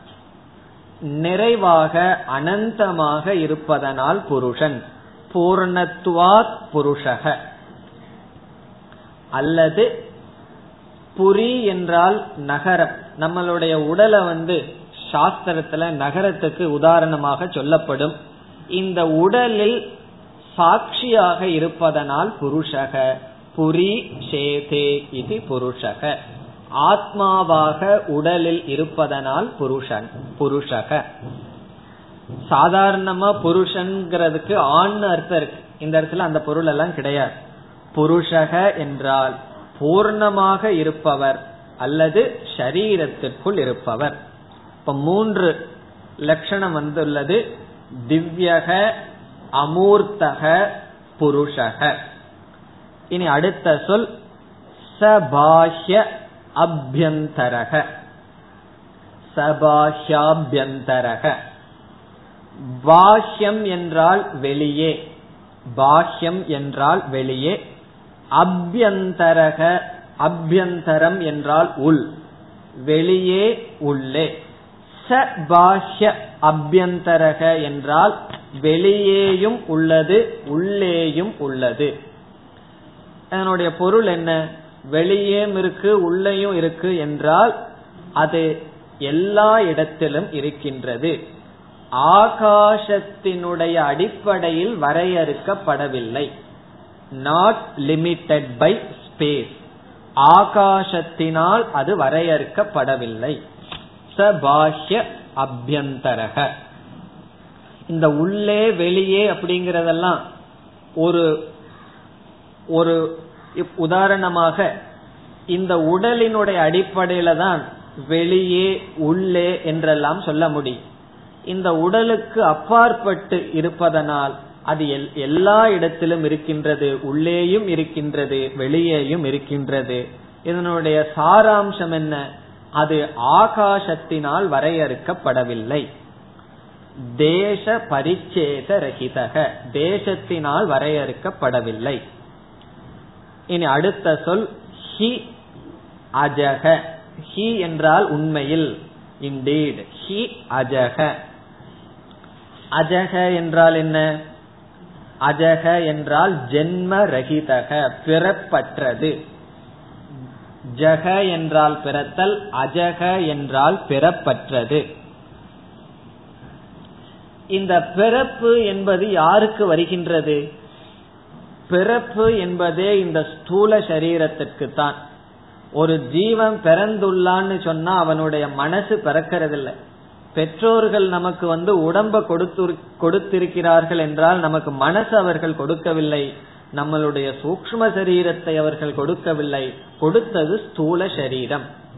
நிறைவாக அனந்தமாக இருப்பதனால் புருஷன் பூர்ணத்துவாத் புருஷக அல்லது புரி என்றால் நகரம் நம்மளுடைய உடலை வந்து சாஸ்திரத்துல நகரத்துக்கு உதாரணமாக சொல்லப்படும் இந்த உடலில் சாட்சியாக இருப்பதனால் புருஷக புரி சேதே இது புருஷக ஆத்மாவாக உடலில் இருப்பதனால் புருஷன் புருஷக சாதாரணமா புருஷன்கிறதுக்கு ஆண் அர்த்தம் இருக்கு இந்த இடத்துல அந்த பொருள் எல்லாம் கிடையாது புருஷக என்றால் பூர்ணமாக இருப்பவர் அல்லது ஷரீரத்திற்குள் இருப்பவர் இப்ப மூன்று லட்சணம் வந்துள்ளது திவ்யக அமூர்த்தக புருஷக இனி அடுத்த சொல் சபாஹ்ய அபியந்தரக சபாஹ்யாபியந்தரக பாஹ்யம் என்றால் வெளியே பாஹ்யம் என்றால் வெளியே அபியந்தரக அபியந்தரம் என்றால் உள் வெளியே உள்ளே ச பாஹ்ய அபியந்தரக என்றால் வெளியேயும் உள்ளது உள்ளேயும் உள்ளது அதனுடைய பொருள் என்ன வெளியேயும் இருக்கு உள்ளேயும் இருக்கு என்றால் அது எல்லா இடத்திலும் இருக்கின்றது ஆகாசத்தினுடைய அடிப்படையில் வரையறுக்கப்படவில்லை நாட் லிமிட்டெட் பை ஸ்பேஸ் ஆகாசத்தினால் அது வரையறுக்கப்படவில்லை சபாஹ்ய அபியந்தரக இந்த உள்ளே வெளியே அப்படிங்கறதெல்லாம் ஒரு ஒரு உதாரணமாக இந்த உடலினுடைய அடிப்படையில தான் வெளியே உள்ளே என்றெல்லாம் சொல்ல முடியும் இந்த உடலுக்கு அப்பாற்பட்டு இருப்பதனால் அது எல்லா இடத்திலும் இருக்கின்றது உள்ளேயும் இருக்கின்றது வெளியேயும் இருக்கின்றது இதனுடைய சாராம்சம் என்ன அது ஆகாசத்தினால் வரையறுக்கப்படவில்லை தேச பரிச்சேத ரகிதக தேசத்தினால் வரையறுக்கப்படவில்லை இனி அடுத்த சொல் ஹி அஜக ஹி என்றால் உண்மையில் இண்டீட் ஹி அஜக அஜக என்றால் என்ன அஜக என்றால் ஜென்ம ரகிதக பிறப்பற்றது ஜக என்றால் பிறத்தல் அஜக என்றால் பிறப்பற்றது இந்த பிறப்பு என்பது யாருக்கு வருகின்றது பிறப்பு என்பதே இந்த ஸ்தூல சரீரத்திற்கு தான் ஒரு ஜீவன் பிறந்துள்ளான்னு சொன்னா அவனுடைய மனசு பிறக்கிறதில்லை பெற்றோர்கள் நமக்கு வந்து உடம்ப கொடுத்து கொடுத்திருக்கிறார்கள் என்றால் நமக்கு மனசு அவர்கள் கொடுக்கவில்லை நம்மளுடைய சூக்ம சரீரத்தை அவர்கள் கொடுக்கவில்லை கொடுத்தது ஸ்தூல சரீரம்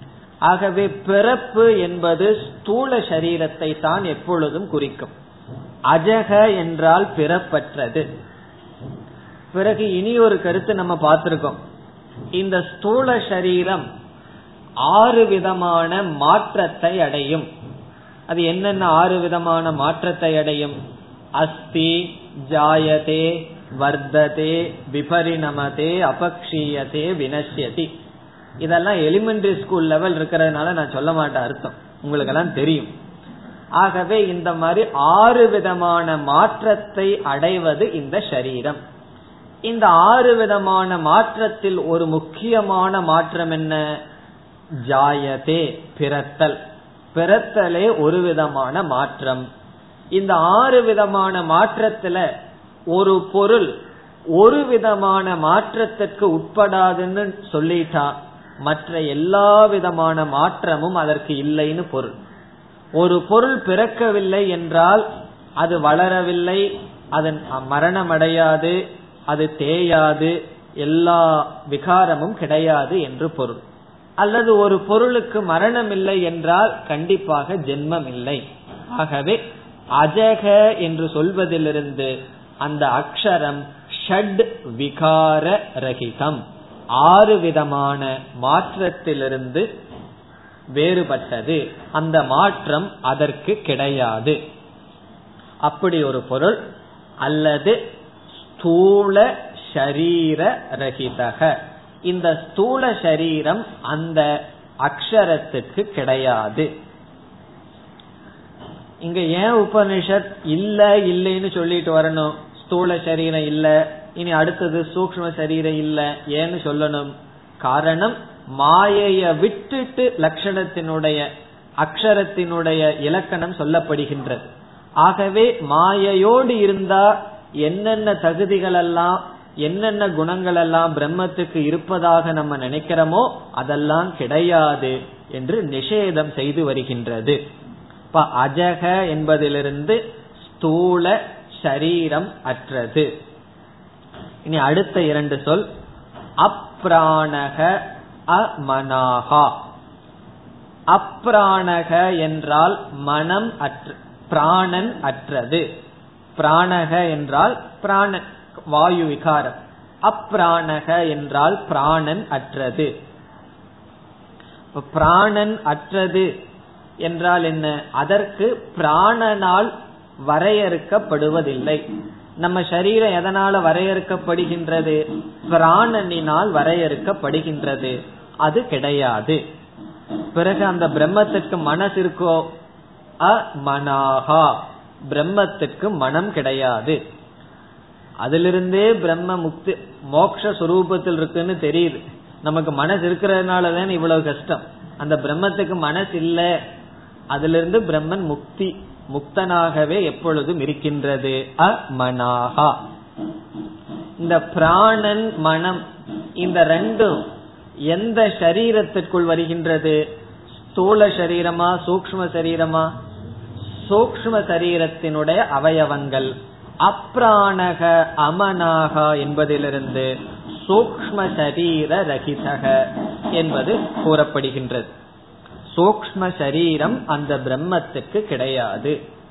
ஆகவே பிறப்பு என்பது ஸ்தூல சரீரத்தை தான் எப்பொழுதும் குறிக்கும் அஜக என்றால் பிறப்பற்றது பிறகு இனி ஒரு கருத்து நம்ம பார்த்திருக்கோம் இந்த ஸ்தூல சரீரம் ஆறு விதமான மாற்றத்தை அடையும் அது என்னென்ன ஆறு விதமான மாற்றத்தை அடையும் அஸ்தி ஜாயதே வர்த்ததே விபரிணமதே அபக்ஷீயதே வினஷ்யதி இதெல்லாம் எலிமெண்டரி ஸ்கூல் லெவல் இருக்கிறதுனால நான் சொல்ல மாட்டேன் அர்த்தம் உங்களுக்கு எல்லாம் தெரியும் ஆகவே இந்த மாதிரி ஆறு விதமான மாற்றத்தை அடைவது இந்த சரீரம் இந்த ஆறு விதமான மாற்றத்தில் ஒரு முக்கியமான மாற்றம் என்ன ஜாயதே பிறத்தல் பிறத்தலே ஒரு விதமான மாற்றம் இந்த ஆறு விதமான மாற்றத்துல ஒரு பொருள் ஒரு விதமான மாற்றத்திற்கு உட்படாதுன்னு சொல்லிட்டா மற்ற எல்லா விதமான மாற்றமும் அதற்கு இல்லைன்னு பொருள் ஒரு பொருள் பிறக்கவில்லை என்றால் அது வளரவில்லை அதன் மரணம் அடையாது அது தேயாது எல்லா விகாரமும் கிடையாது என்று பொருள் அல்லது ஒரு பொருளுக்கு மரணம் இல்லை என்றால் கண்டிப்பாக ஜென்மம் இல்லை ஆகவே அஜக என்று சொல்வதிலிருந்து அந்த அக்ஷரம் ஷட் விகார ரகிதம் ஆறு விதமான மாற்றத்திலிருந்து வேறுபட்டது அந்த மாற்றம் அதற்கு கிடையாது அப்படி ஒரு பொருள் அல்லது ஸ்தூல ஷரீர ரகிதக இந்த ஸ்தூல சரீரம் அந்த அக்ஷரத்துக்கு கிடையாது இங்க ஏன் உபனிஷத் இல்ல இல்லைன்னு சொல்லிட்டு வரணும் ஸ்தூல சரீரம் இல்ல இனி அடுத்தது சூக்ம சரீரம் இல்ல ஏன்னு சொல்லணும் காரணம் மாயைய விட்டுட்டு லட்சணத்தினுடைய அக்ஷரத்தினுடைய இலக்கணம் சொல்லப்படுகின்றது ஆகவே மாயையோடு இருந்தா என்னென்ன தகுதிகள் எல்லாம் என்னென்ன குணங்கள் எல்லாம் பிரம்மத்துக்கு இருப்பதாக நம்ம நினைக்கிறோமோ அதெல்லாம் கிடையாது என்று நிஷேதம் செய்து வருகின்றது இப்ப அஜக என்பதிலிருந்து ஸ்தூல சரீரம் அற்றது இனி அடுத்த இரண்டு சொல் அப்ராணக அமனாகா அப்ராணக என்றால் மனம் அற்ற பிராணன் அற்றது பிராணக என்றால் பிராணன் வாயு விகாரம் அப்ராணக என்றால் பிராணன் அற்றது பிராணன் அற்றது என்றால் என்ன அதற்கு பிராணனால் வரையறுக்கப்படுவதில்லை நம்ம சரீரம் எதனால வரையறுக்கப்படுகின்றது பிராணனினால் வரையறுக்கப்படுகின்றது அது கிடையாது பிறகு அந்த பிரம்மத்துக்கு மனசு இருக்கோ அமனாகா பிரம்மத்துக்கு மனம் கிடையாது அதிலிருந்தே பிரம்ம முக்தி மோக்ஷ சுரூபத்தில் இருக்குன்னு தெரியுது நமக்கு மனசு இருக்கிறதுனால தான் இவ்வளவு கஷ்டம் அந்த பிரம்மத்துக்கு மனசு இல்ல அதிலிருந்து பிரம்மன் முக்தி முக்தனாகவே எப்பொழுதும் இருக்கின்றது அமனாகா இந்த பிராணன் மனம் இந்த ரெண்டும் எந்த சரீரத்திற்குள் வருகின்றது ஸ்தூல சரீரமா சூக்ம சரீரமா சூக்ம சரீரத்தினுடைய அவயவங்கள் அப்ராணக அமனாக என்பதிலிருந்து சூக்ம சரீர ரகிதக என்பது கூறப்படுகின்றது சூக்ம சரீரம் அந்த பிரம்மத்துக்கு கிடையாது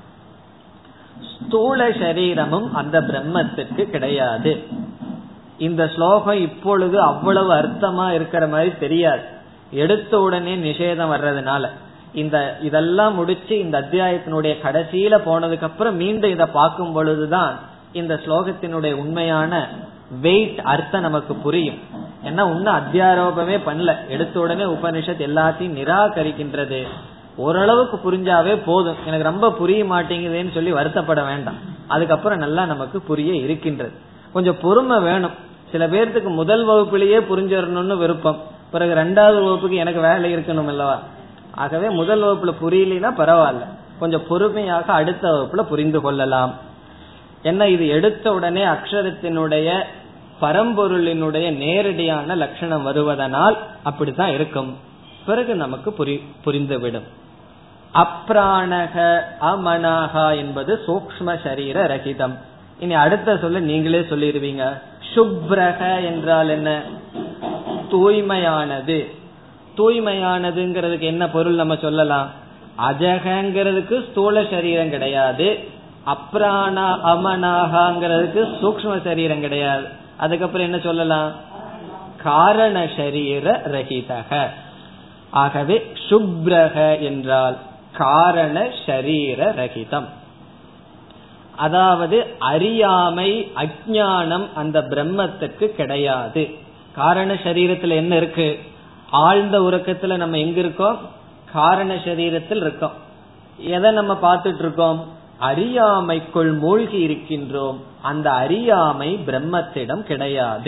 ஸ்தூல சரீரமும் அந்த பிரம்மத்துக்கு கிடையாது இந்த ஸ்லோகம் இப்பொழுது அவ்வளவு அர்த்தமா இருக்கிற மாதிரி தெரியாது எடுத்த உடனே நிஷேதம் வர்றதுனால இந்த இதெல்லாம் முடிச்சு இந்த அத்தியாயத்தினுடைய கடைசியில போனதுக்கு அப்புறம் மீண்டும் இதை பார்க்கும் பொழுதுதான் இந்த ஸ்லோகத்தினுடைய உண்மையான வெயிட் அர்த்தம் நமக்கு புரியும் ஏன்னா இன்னும் அத்தியாரோபமே பண்ணல எடுத்த உடனே உபனிஷத் எல்லாத்தையும் நிராகரிக்கின்றது ஓரளவுக்கு புரிஞ்சாவே போதும் எனக்கு ரொம்ப புரிய மாட்டேங்குதுன்னு சொல்லி வருத்தப்பட வேண்டாம் அதுக்கப்புறம் நல்லா நமக்கு புரிய இருக்கின்றது கொஞ்சம் பொறுமை வேணும் சில பேர்த்துக்கு முதல் வகுப்புலயே புரிஞ்சிடணும்னு விருப்பம் பிறகு ரெண்டாவது வகுப்புக்கு எனக்கு வேலை இருக்கணும் அல்லவா ஆகவே முதல் வகுப்புல புரியலனா பரவாயில்ல கொஞ்சம் பொறுமையாக அடுத்த வகுப்புல புரிந்து கொள்ளலாம் என்ன இது எடுத்த உடனே அக்ஷரத்தினுடைய பரம்பொருளினுடைய நேரடியான லட்சணம் வருவதனால் அப்படித்தான் இருக்கும் பிறகு நமக்கு புரி புரிந்துவிடும் அப்ராணக அமனாகா என்பது சூக்ம சரீர ரகிதம் இனி அடுத்த சொல்ல நீங்களே சொல்லிடுவீங்க சுப்ரக என்றால் என்ன தூய்மையானது தூய்மையானதுங்கிறதுக்கு என்ன பொருள் நம்ம சொல்லலாம் அஜகங்கிறதுக்கு ஸ்தூல சரீரம் கிடையாது அப்ராணா அமனாகாங்கிறதுக்கு சூக்ம சரீரம் கிடையாது அதுக்கப்புறம் என்ன சொல்லலாம் காரண சரீர ரஹிதக ஆகவே சுப்ரக என்றால் காரண சரீர ரகிதம் அதாவது அறியாமை அஜானம் அந்த பிரம்மத்துக்கு கிடையாது காரண சரீரத்துல என்ன இருக்கு ஆழ்ந்த உறக்கத்துல நம்ம எங்க இருக்கோம் காரண சரீரத்தில் இருக்கோம் எதை நம்ம பார்த்துட்டு இருக்கோம் அறியாமைக்குள் மூழ்கி இருக்கின்றோம் அந்த அறியாமை பிரம்மத்திடம் கிடையாது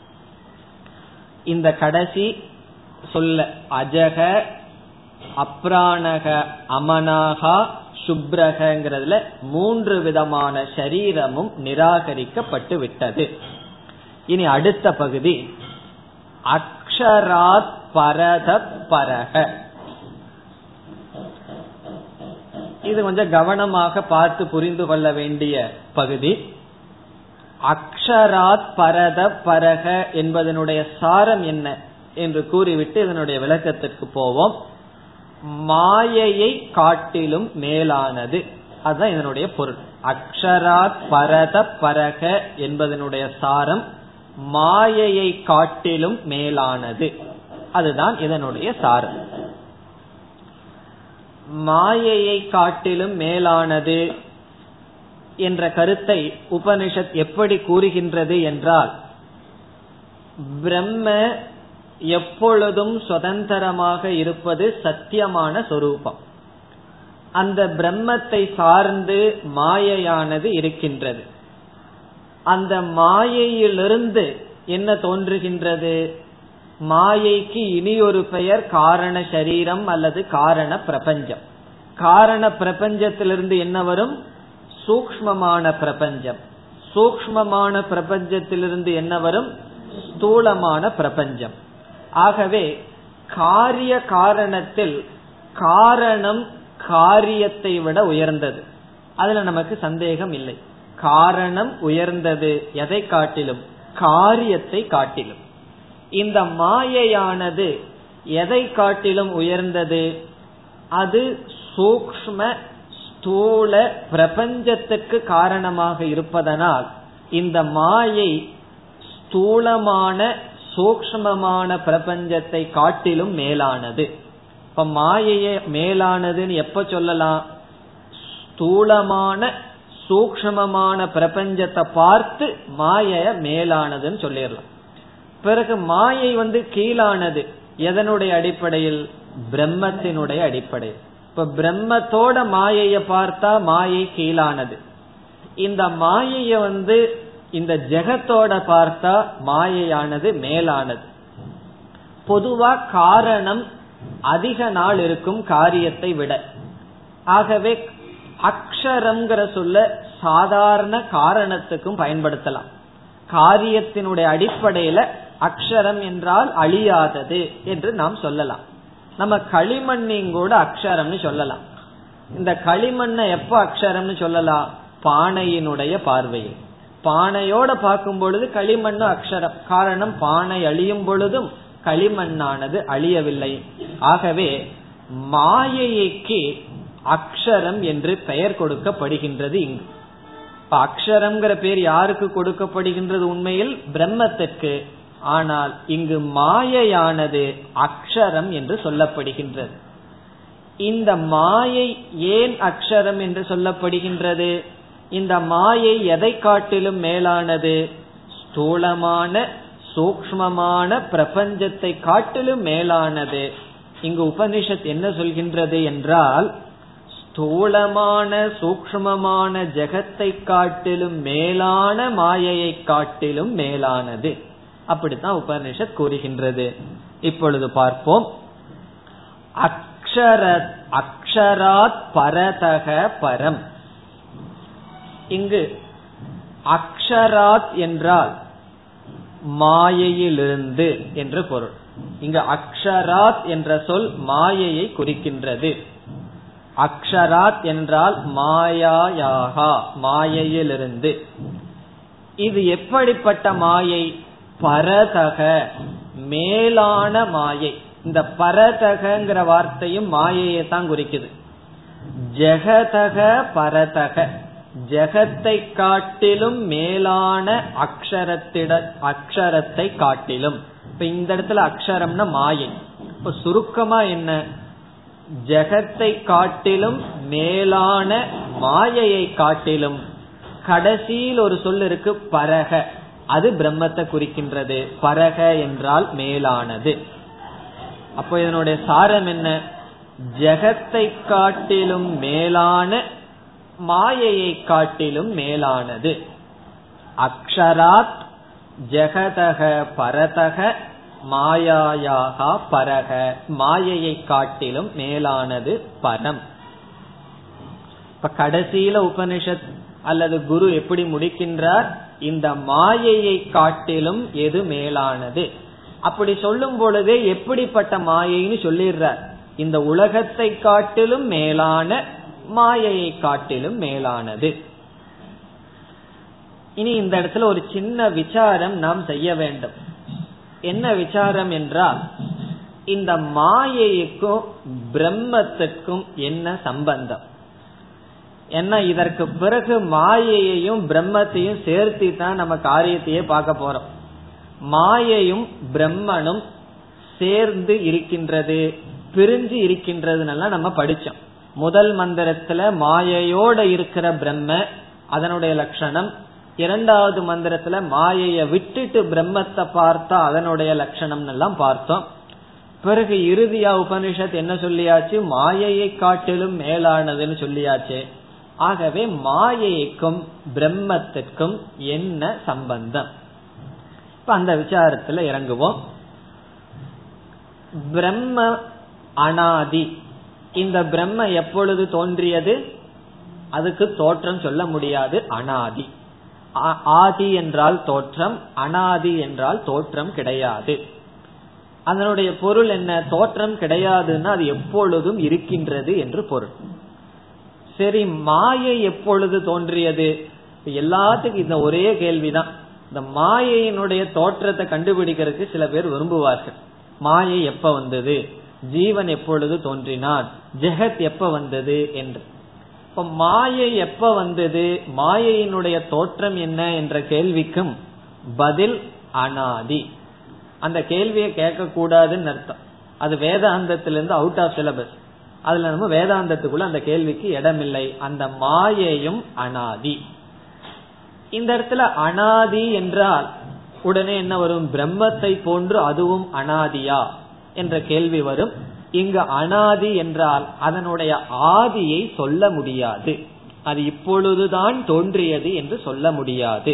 இந்த கடைசி சொல்ல அஜக அப்ராணக அமனாகா சுப்ரகங்கிறதுல மூன்று விதமான சரீரமும் நிராகரிக்கப்பட்டு விட்டது இனி அடுத்த பகுதி அக்ஷராத் பரத பரக இது கொஞ்சம் கவனமாக பார்த்து புரிந்து கொள்ள வேண்டிய பகுதி அக்ஷராத் பரத பரக என்பதனுடைய சாரம் என்ன என்று கூறிவிட்டு இதனுடைய விளக்கத்திற்கு போவோம் மாயையை காட்டிலும் மேலானது அதுதான் இதனுடைய பொருள் அக்ஷராத் பரத பரக என்பதனுடைய சாரம் மாயையை காட்டிலும் மேலானது அதுதான் இதனுடைய சாரம் மாயையை காட்டிலும் மேலானது என்ற கருத்தை உபனிஷத் எப்படி கூறுகின்றது என்றால் பிரம்ம எப்பொழுதும் சுதந்திரமாக இருப்பது சத்தியமான சொரூபம் அந்த பிரம்மத்தை சார்ந்து மாயையானது இருக்கின்றது அந்த மாயையிலிருந்து என்ன தோன்றுகின்றது மாயைக்கு இனி ஒரு பெயர் காரண சரீரம் அல்லது காரண பிரபஞ்சம் காரண பிரபஞ்சத்திலிருந்து என்ன வரும் சூக்மமான பிரபஞ்சம் சூக்மமான பிரபஞ்சத்திலிருந்து என்ன வரும் ஸ்தூலமான பிரபஞ்சம் ஆகவே காரிய காரணத்தில் காரணம் காரியத்தை விட உயர்ந்தது அதுல நமக்கு சந்தேகம் இல்லை காரணம் உயர்ந்தது எதை காட்டிலும் காரியத்தை காட்டிலும் இந்த மாயையானது எதை காட்டிலும் உயர்ந்தது அது சூக்ம ஸ்தூல பிரபஞ்சத்துக்கு காரணமாக இருப்பதனால் இந்த மாயை ஸ்தூலமான சூக்மமான பிரபஞ்சத்தை காட்டிலும் மேலானது இப்ப மாயைய மேலானதுன்னு எப்ப சொல்லலாம் ஸ்தூலமான சூக்மமான பிரபஞ்சத்தை பார்த்து மாய மேலானதுன்னு சொல்லிடலாம் பிறகு மாயை வந்து கீழானது எதனுடைய அடிப்படையில் பிரம்மத்தினுடைய அடிப்படையில் இப்ப பிரம்மத்தோட மாயைய பார்த்தா மாயை கீழானது இந்த மாயைய வந்து இந்த ஜெகத்தோட பார்த்தா மாயையானது மேலானது பொதுவா காரணம் அதிக நாள் இருக்கும் காரியத்தை விட ஆகவே அக்ஷரம்ங்கிற சொல்ல சாதாரண காரணத்துக்கும் பயன்படுத்தலாம் காரியத்தினுடைய அடிப்படையில அக்ஷரம் என்றால் அழியாதது என்று நாம் சொல்லலாம் நம்ம களிமண்ணையும் கூட அக்ஷரம்னு சொல்லலாம் இந்த களிமண்ணை எப்ப அக்ஷரம்னு சொல்லலாம் பானையினுடைய பார்வையில் பானையோட பார்க்கும் பொழுது களிமண்ணு அக்ஷரம் காரணம் பானை அழியும் பொழுதும் களிமண்ணானது அழியவில்லை ஆகவே மாயைக்கு அக்ஷரம் என்று பெயர் கொடுக்கப்படுகின்றது இங்கு இப்ப அக்ஷரம்ங்கிற பேர் யாருக்கு கொடுக்கப்படுகின்றது உண்மையில் பிரம்மத்திற்கு ஆனால் இங்கு மாயையானது அக்ஷரம் என்று சொல்லப்படுகின்றது இந்த மாயை ஏன் அக்ஷரம் என்று சொல்லப்படுகின்றது இந்த மாயை எதை காட்டிலும் மேலானது ஸ்தூலமான சூக்மமான பிரபஞ்சத்தை காட்டிலும் மேலானது இங்கு உபனிஷத் என்ன சொல்கின்றது என்றால் ஸ்தூலமான சூக்மமான ஜெகத்தை காட்டிலும் மேலான மாயையை காட்டிலும் மேலானது அப்படித்தான் உபனிஷத் கூறுகின்றது இப்பொழுது பார்ப்போம் அக்ஷர அக்ஷராத் பரதக பரம் இங்கு அக்ஷராத் என்றால் மாயையிலிருந்து என்று பொருள் இங்கு அக்ஷராத் என்ற சொல் மாயையை குறிக்கின்றது அக்ஷராத் என்றால் மாயாயாகா மாயையிலிருந்து இது எப்படிப்பட்ட மாயை பரதக மேலான மாயை இந்த பரதகங்கிற வார்த்தையும் மாயையை தான் குறிக்குது ஜெகதக பரதக ஜெகத்தை காட்டிலும் மேலான அக்ஷரத்திட அக்ஷரத்தை காட்டிலும் இப்ப இந்த இடத்துல அக்ஷரம்னா மாயை இப்ப சுருக்கமா என்ன ஜெகத்தை காட்டிலும் மேலான மாயையை காட்டிலும் கடைசியில் ஒரு சொல் இருக்கு பரக அது பிரம்மத்தை குறிக்கின்றது பரக என்றால் மேலானது அப்போ இதனுடைய சாரம் என்ன ஜெகத்தை காட்டிலும் மேலான மாயையை காட்டிலும் மேலானது அக்ஷராத் ஜெகதக பரதக மாயாயாக பரக மாயையை காட்டிலும் மேலானது பரம் இப்ப கடைசியில உபனிஷத் அல்லது குரு எப்படி முடிக்கின்றார் இந்த மாயையை காட்டிலும் எது மேலானது அப்படி சொல்லும் பொழுதே எப்படிப்பட்ட மாயைன்னு சொல்லிடுறார் இந்த உலகத்தை காட்டிலும் மேலான மாயையை காட்டிலும் மேலானது இனி இந்த இடத்துல ஒரு சின்ன விசாரம் நாம் செய்ய வேண்டும் என்ன விசாரம் என்றால் இந்த மாயைக்கும் பிரம்மத்துக்கும் என்ன சம்பந்தம் ஏன்னா இதற்கு பிறகு மாயையையும் பிரம்மத்தையும் சேர்த்து தான் நம்ம காரியத்தையே பார்க்க போறோம் மாயையும் பிரம்மனும் சேர்ந்து இருக்கின்றது பிரிஞ்சு இருக்கின்றதுன்னெல்லாம் நம்ம படிச்சோம் முதல் மந்திரத்துல மாயையோட இருக்கிற பிரம்ம அதனுடைய லட்சணம் இரண்டாவது மந்திரத்துல மாயைய விட்டுட்டு பிரம்மத்தை பார்த்தா அதனுடைய லட்சணம் எல்லாம் பார்த்தோம் பிறகு இறுதியா உபனிஷத் என்ன சொல்லியாச்சு மாயையை காட்டிலும் மேலானதுன்னு சொல்லியாச்சு ஆகவே மாயைக்கும் பிரம்மத்திற்கும் என்ன சம்பந்தம் இப்ப அந்த விசாரத்துல இறங்குவோம் பிரம்ம அனாதி இந்த பிரம்ம எப்பொழுது தோன்றியது அதுக்கு தோற்றம் சொல்ல முடியாது அனாதி ஆதி என்றால் தோற்றம் அனாதி என்றால் தோற்றம் கிடையாது அதனுடைய பொருள் என்ன தோற்றம் கிடையாதுன்னா அது எப்பொழுதும் இருக்கின்றது என்று பொருள் சரி மாயை எப்பொழுது தோன்றியது எல்லாத்துக்கும் இந்த ஒரே கேள்விதான் இந்த மாயையினுடைய தோற்றத்தை கண்டுபிடிக்கிறதுக்கு சில பேர் விரும்புவார்கள் மாயை எப்ப வந்தது ஜீவன் எப்பொழுது தோன்றினான் ஜெகத் எப்ப வந்தது என்று இப்ப மாயை எப்ப வந்தது மாயையினுடைய தோற்றம் என்ன என்ற கேள்விக்கும் பதில் அனாதி அந்த கேள்வியை கேட்க கூடாதுன்னு அர்த்தம் அது வேதாந்தத்திலிருந்து அவுட் ஆஃப் சிலபஸ் அதுல நம்ம வேதாந்தத்துக்குள்ள அந்த கேள்விக்கு இடமில்லை அந்த மாயையும் அனாதி இந்த இடத்துல அனாதி என்றால் உடனே என்ன வரும் பிரம்மத்தை போன்று அதுவும் அனாதியா என்ற கேள்வி வரும் இங்கு அனாதி என்றால் அதனுடைய ஆதியை சொல்ல முடியாது அது இப்பொழுதுதான் தோன்றியது என்று சொல்ல முடியாது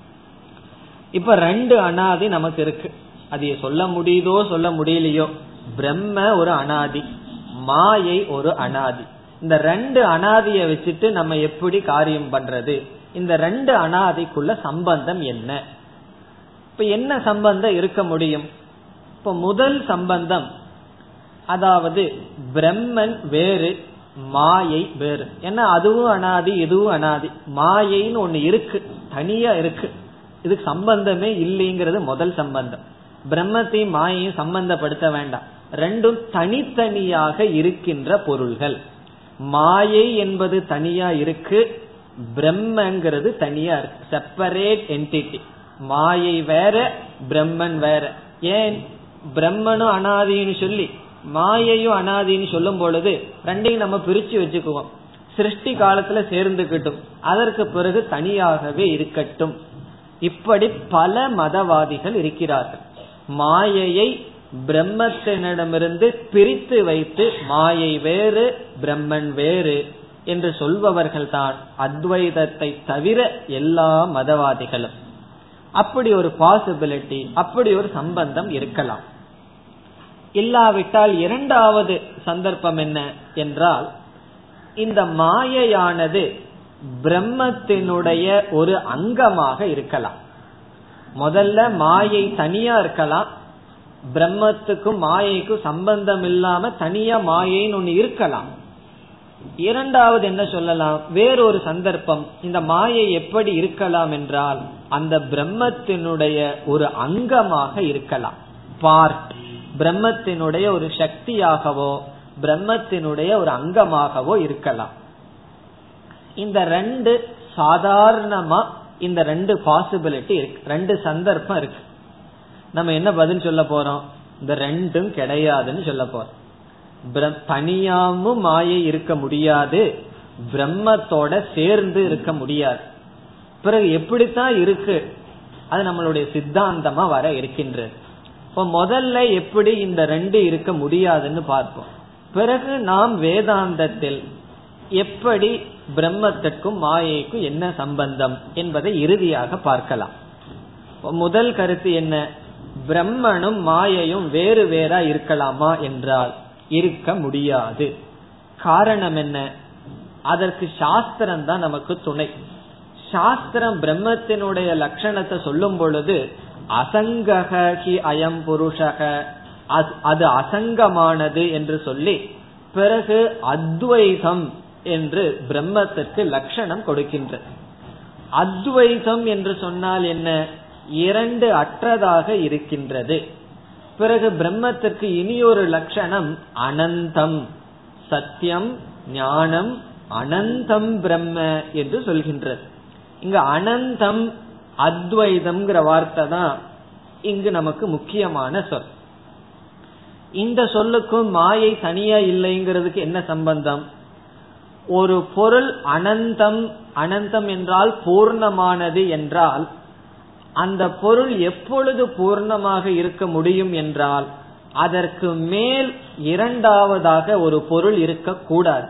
இப்ப ரெண்டு அனாதி நமக்கு இருக்கு அது சொல்ல முடியுதோ சொல்ல முடியலையோ பிரம்ம ஒரு அனாதி மாயை ஒரு அனாதி இந்த ரெண்டு அனாதிய வச்சுட்டு நம்ம எப்படி காரியம் பண்றது இந்த ரெண்டு அனாதிக்குள்ள சம்பந்தம் என்ன இப்ப என்ன சம்பந்தம் இருக்க முடியும் இப்ப முதல் சம்பந்தம் அதாவது பிரம்மன் வேறு மாயை வேறு ஏன்னா அதுவும் அனாதி இதுவும் அனாதி மாயைன்னு ஒண்ணு இருக்கு தனியா இருக்கு இதுக்கு சம்பந்தமே இல்லைங்கிறது முதல் சம்பந்தம் பிரம்மத்தையும் மாயையும் சம்பந்தப்படுத்த வேண்டாம் ரெண்டும் தனித்தனியாக இருக்கின்ற பொருள்கள் மாயை என்பது தனியா இருக்கு பிரம்மங்கிறது தனியா இருக்கு செப்பரேட் என்டிட்டி மாயை வேற பிரம்மன் வேற ஏன் பிரம்மனும் அனாதின்னு சொல்லி மாயையும் அனாதின்னு சொல்லும் பொழுது ரெண்டையும் நம்ம பிரிச்சு வச்சுக்குவோம் சிருஷ்டி காலத்துல சேர்ந்துக்கிட்டும் அதற்கு பிறகு தனியாகவே இருக்கட்டும் இப்படி பல மதவாதிகள் இருக்கிறார்கள் மாயையை பிரம்மத்தினிடமிருந்து பிரித்து வைத்து மாயை வேறு பிரம்மன் வேறு என்று சொல்பவர்கள் தான் அத்வைதத்தை தவிர எல்லா மதவாதிகளும் அப்படி ஒரு பாசிபிலிட்டி அப்படி ஒரு சம்பந்தம் இருக்கலாம் இல்லாவிட்டால் இரண்டாவது சந்தர்ப்பம் என்ன என்றால் இந்த மாயையானது பிரம்மத்தினுடைய ஒரு அங்கமாக இருக்கலாம் முதல்ல மாயை தனியா இருக்கலாம் பிரம்மத்துக்கும் மாயைக்கும் சம்பந்தம் இல்லாம தனியா மாயைன்னு ஒண்ணு இருக்கலாம் இரண்டாவது என்ன சொல்லலாம் வேறொரு சந்தர்ப்பம் இந்த மாயை எப்படி இருக்கலாம் என்றால் அந்த பிரம்மத்தினுடைய ஒரு அங்கமாக இருக்கலாம் பார்ட் பிரம்மத்தினுடைய ஒரு சக்தியாகவோ பிரம்மத்தினுடைய ஒரு அங்கமாகவோ இருக்கலாம் இந்த ரெண்டு சாதாரணமா இந்த ரெண்டு பாசிபிலிட்டி இருக்கு ரெண்டு சந்தர்ப்பம் இருக்கு நம்ம என்ன பதில் சொல்ல போறோம் இந்த ரெண்டும் கிடையாதுன்னு சொல்ல போறோம் தனியாமும் மாயை இருக்க முடியாது பிரம்மத்தோட சேர்ந்து இருக்க முடியாது பிறகு எப்படித்தான் இருக்கு அது நம்மளுடைய சித்தாந்தமா வர இருக்கின்றது இப்ப முதல்ல எப்படி இந்த ரெண்டு இருக்க முடியாதுன்னு பார்ப்போம் பிறகு நாம் வேதாந்தத்தில் எப்படி பிரம்மத்திற்கும் மாயைக்கும் என்ன சம்பந்தம் என்பதை இறுதியாக பார்க்கலாம் முதல் கருத்து என்ன பிரம்மனும் மாயையும் வேறு வேறா இருக்கலாமா என்றால் இருக்க முடியாது காரணம் என்ன அதற்கு சாஸ்திரம் தான் நமக்கு துணை சாஸ்திரம் பிரம்மத்தினுடைய லட்சணத்தை சொல்லும் பொழுது அசங்ககி அயம் புருஷக அது அசங்கமானது என்று சொல்லி பிறகு அத்வைதம் என்று பிரம்மத்திற்கு லட்சணம் கொடுக்கின்றது அத்வைதம் என்று சொன்னால் என்ன இரண்டு அற்றதாக இருக்கின்றது பிறகு பிரம்மத்திற்கு இனியொரு லட்சணம் அனந்தம் சத்தியம் ஞானம் அனந்தம் பிரம்ம என்று சொல்கின்றது இங்க அனந்தம் அத்வைதம்ங்கிற வார்த்தை தான் இங்கு நமக்கு முக்கியமான சொல் இந்த சொல்லுக்கும் மாயை தனியா இல்லைங்கிறதுக்கு என்ன சம்பந்தம் ஒரு பொருள் அனந்தம் அனந்தம் என்றால் பூர்ணமானது என்றால் அந்த பொருள் எப்பொழுது பூர்ணமாக இருக்க முடியும் என்றால் அதற்கு மேல் இரண்டாவதாக ஒரு பொருள் இருக்கக்கூடாது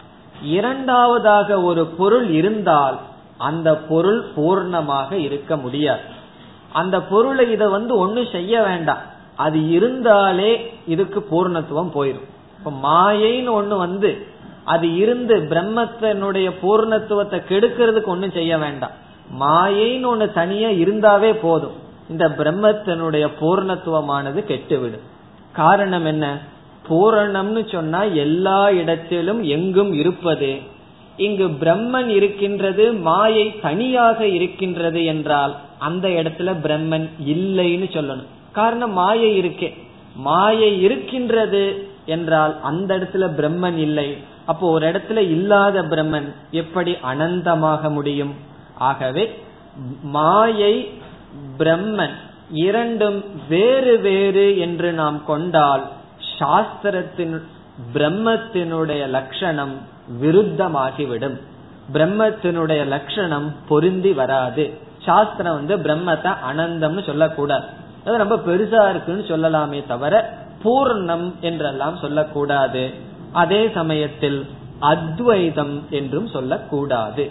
இரண்டாவதாக ஒரு பொருள் இருந்தால் அந்த பொருள் பூர்ணமாக இருக்க முடியாது அந்த பொருளை இதை வந்து ஒன்னும் செய்ய வேண்டாம் அது இருந்தாலே இதுக்கு பூர்ணத்துவம் போயிடும் இப்ப மாயைன்னு ஒண்ணு வந்து அது இருந்து பிரம்மத்தினுடைய பூர்ணத்துவத்தை கெடுக்கிறதுக்கு ஒன்னும் செய்ய வேண்டாம் மாயைன்னு ஒண்ணு தனியா இருந்தாவே போதும் இந்த பிரம்மத்தினுடைய பூர்ணத்துவமானது கெட்டுவிடும் காரணம் என்ன பூரணம்னு சொன்னா எல்லா இடத்திலும் எங்கும் இருப்பது இங்கு பிரம்மன் இருக்கின்றது மாயை தனியாக இருக்கின்றது என்றால் அந்த இடத்துல பிரம்மன் இல்லைன்னு சொல்லணும் காரணம் மாயை இருக்கே மாயை இருக்கின்றது என்றால் அந்த இடத்துல பிரம்மன் இல்லை அப்போ ஒரு இடத்துல இல்லாத பிரம்மன் எப்படி அனந்தமாக முடியும் ஆகவே மாயை பிரம்மன் இரண்டும் வேறு வேறு என்று நாம் கொண்டால் சாஸ்திரத்தின் பிரம்மத்தினுடைய லட்சணம் விருத்தமாகிவிடும் பிரம்மத்தினுடைய லட்சணம் பொருந்தி வராது சாஸ்திரம் வந்து பிரம்மத்தை அனந்தம்னு சொல்லக்கூடாது அது ரொம்ப பெருசா இருக்குன்னு சொல்லலாமே தவிர பூர்ணம் என்றெல்லாம் சொல்லக்கூடாது அதே சமயத்தில் அத்வைதம் என்றும் சொல்லக்கூடாது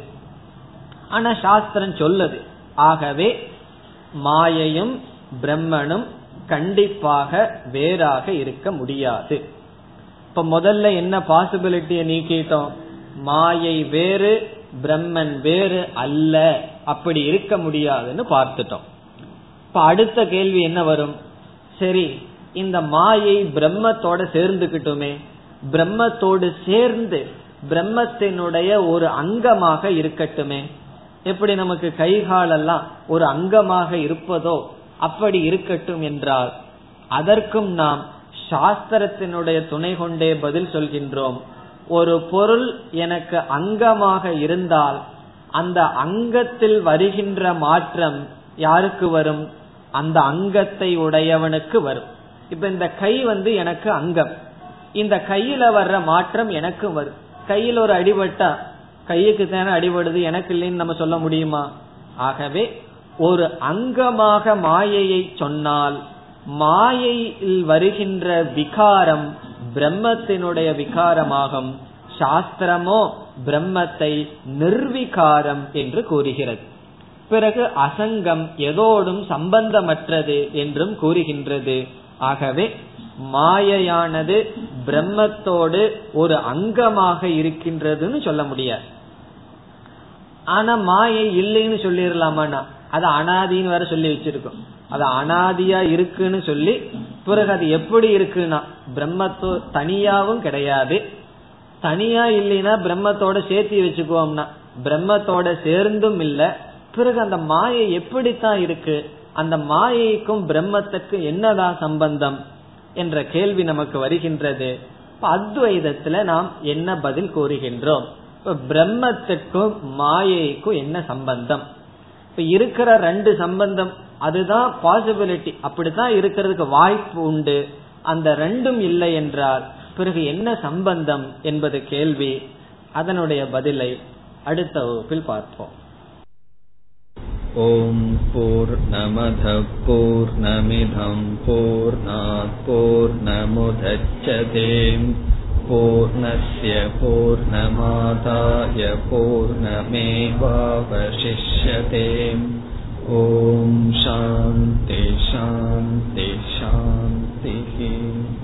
ஆனா சாஸ்திரம் சொல்லுது ஆகவே மாயையும் பிரம்மனும் கண்டிப்பாக வேறாக இருக்க முடியாது இப்ப முதல்ல என்ன பாசிபிலிட்டிய நீக்கிட்டோம் மாயை வேறு பிரம்மன் வேறு அல்ல அப்படி இருக்க முடியாதுன்னு பார்த்துட்டோம் இப்ப அடுத்த கேள்வி என்ன வரும் சரி இந்த மாயை பிரம்மத்தோட சேர்ந்துகிட்டுமே பிரம்மத்தோடு சேர்ந்து பிரம்மத்தினுடைய ஒரு அங்கமாக இருக்கட்டுமே எப்படி நமக்கு கைகாலெல்லாம் ஒரு அங்கமாக இருப்பதோ அப்படி இருக்கட்டும் என்றால் அதற்கும் நாம் சாஸ்திரத்தினுடைய துணை கொண்டே பதில் சொல்கின்றோம் ஒரு பொருள் எனக்கு அங்கமாக இருந்தால் அந்த அங்கத்தில் வருகின்ற மாற்றம் யாருக்கு வரும் அந்த அங்கத்தை உடையவனுக்கு வரும் இப்ப இந்த கை வந்து எனக்கு அங்கம் இந்த கையில வர்ற மாற்றம் எனக்கு வரும் கையில் ஒரு அடிபட்டா கையுக்கு தானே அடிபடுது எனக்கு இல்லைன்னு நம்ம சொல்ல முடியுமா ஆகவே ஒரு அங்கமாக மாயையை சொன்னால் மாயையில் வருகின்ற விகாரம் பிரம்மத்தினுடைய விகாரமாகும் சாஸ்திரமோ பிரம்மத்தை நிர்விகாரம் என்று கூறுகிறது பிறகு அசங்கம் எதோடும் சம்பந்தமற்றது என்றும் கூறுகின்றது ஆகவே மாயையானது பிரம்மத்தோடு ஒரு அங்கமாக இருக்கின்றதுன்னு சொல்ல முடியாது ஆனா மாயை இல்லைன்னு சொல்லிடலாமாண்ணா அது அனாதின்னு வேற சொல்லி வச்சிருக்கோம் அது அனாதியா இருக்குன்னு சொல்லி பிறகு அது எப்படி இருக்குன்னா பிரம்மத்தோ தனியாவும் கிடையாது தனியா இல்லைன்னா பிரம்மத்தோட சேர்த்து வச்சுக்குவோம்னா பிரம்மத்தோட சேர்ந்தும் இல்ல பிறகு அந்த மாயை எப்படித்தான் இருக்கு அந்த மாயைக்கும் பிரம்மத்துக்கு என்னதான் சம்பந்தம் என்ற கேள்வி நமக்கு வருகின்றது அத்வைதத்துல நாம் என்ன பதில் கூறுகின்றோம் இப்ப பிரம்மத்துக்கும் மாயைக்கும் என்ன சம்பந்தம் இப்ப இருக்கிற ரெண்டு சம்பந்தம் அதுதான் பாசிபிலிட்டி அப்படித்தான் இருக்கிறதுக்கு வாய்ப்பு உண்டு அந்த ரெண்டும் இல்லை என்றால் பிறகு என்ன சம்பந்தம் என்பது கேள்வி அதனுடைய பதிலை அடுத்த வகுப்பில் பார்ப்போம் ஓம் போர் நமத போர் நமிதம் போர் போர் நமுதச்சதேம் பூர்ணய பூர்ணமாதாய பூர்ணமேவாவசிஷ்யதேம் ஓம் சாந்தி சாந்தி சாந்திஹி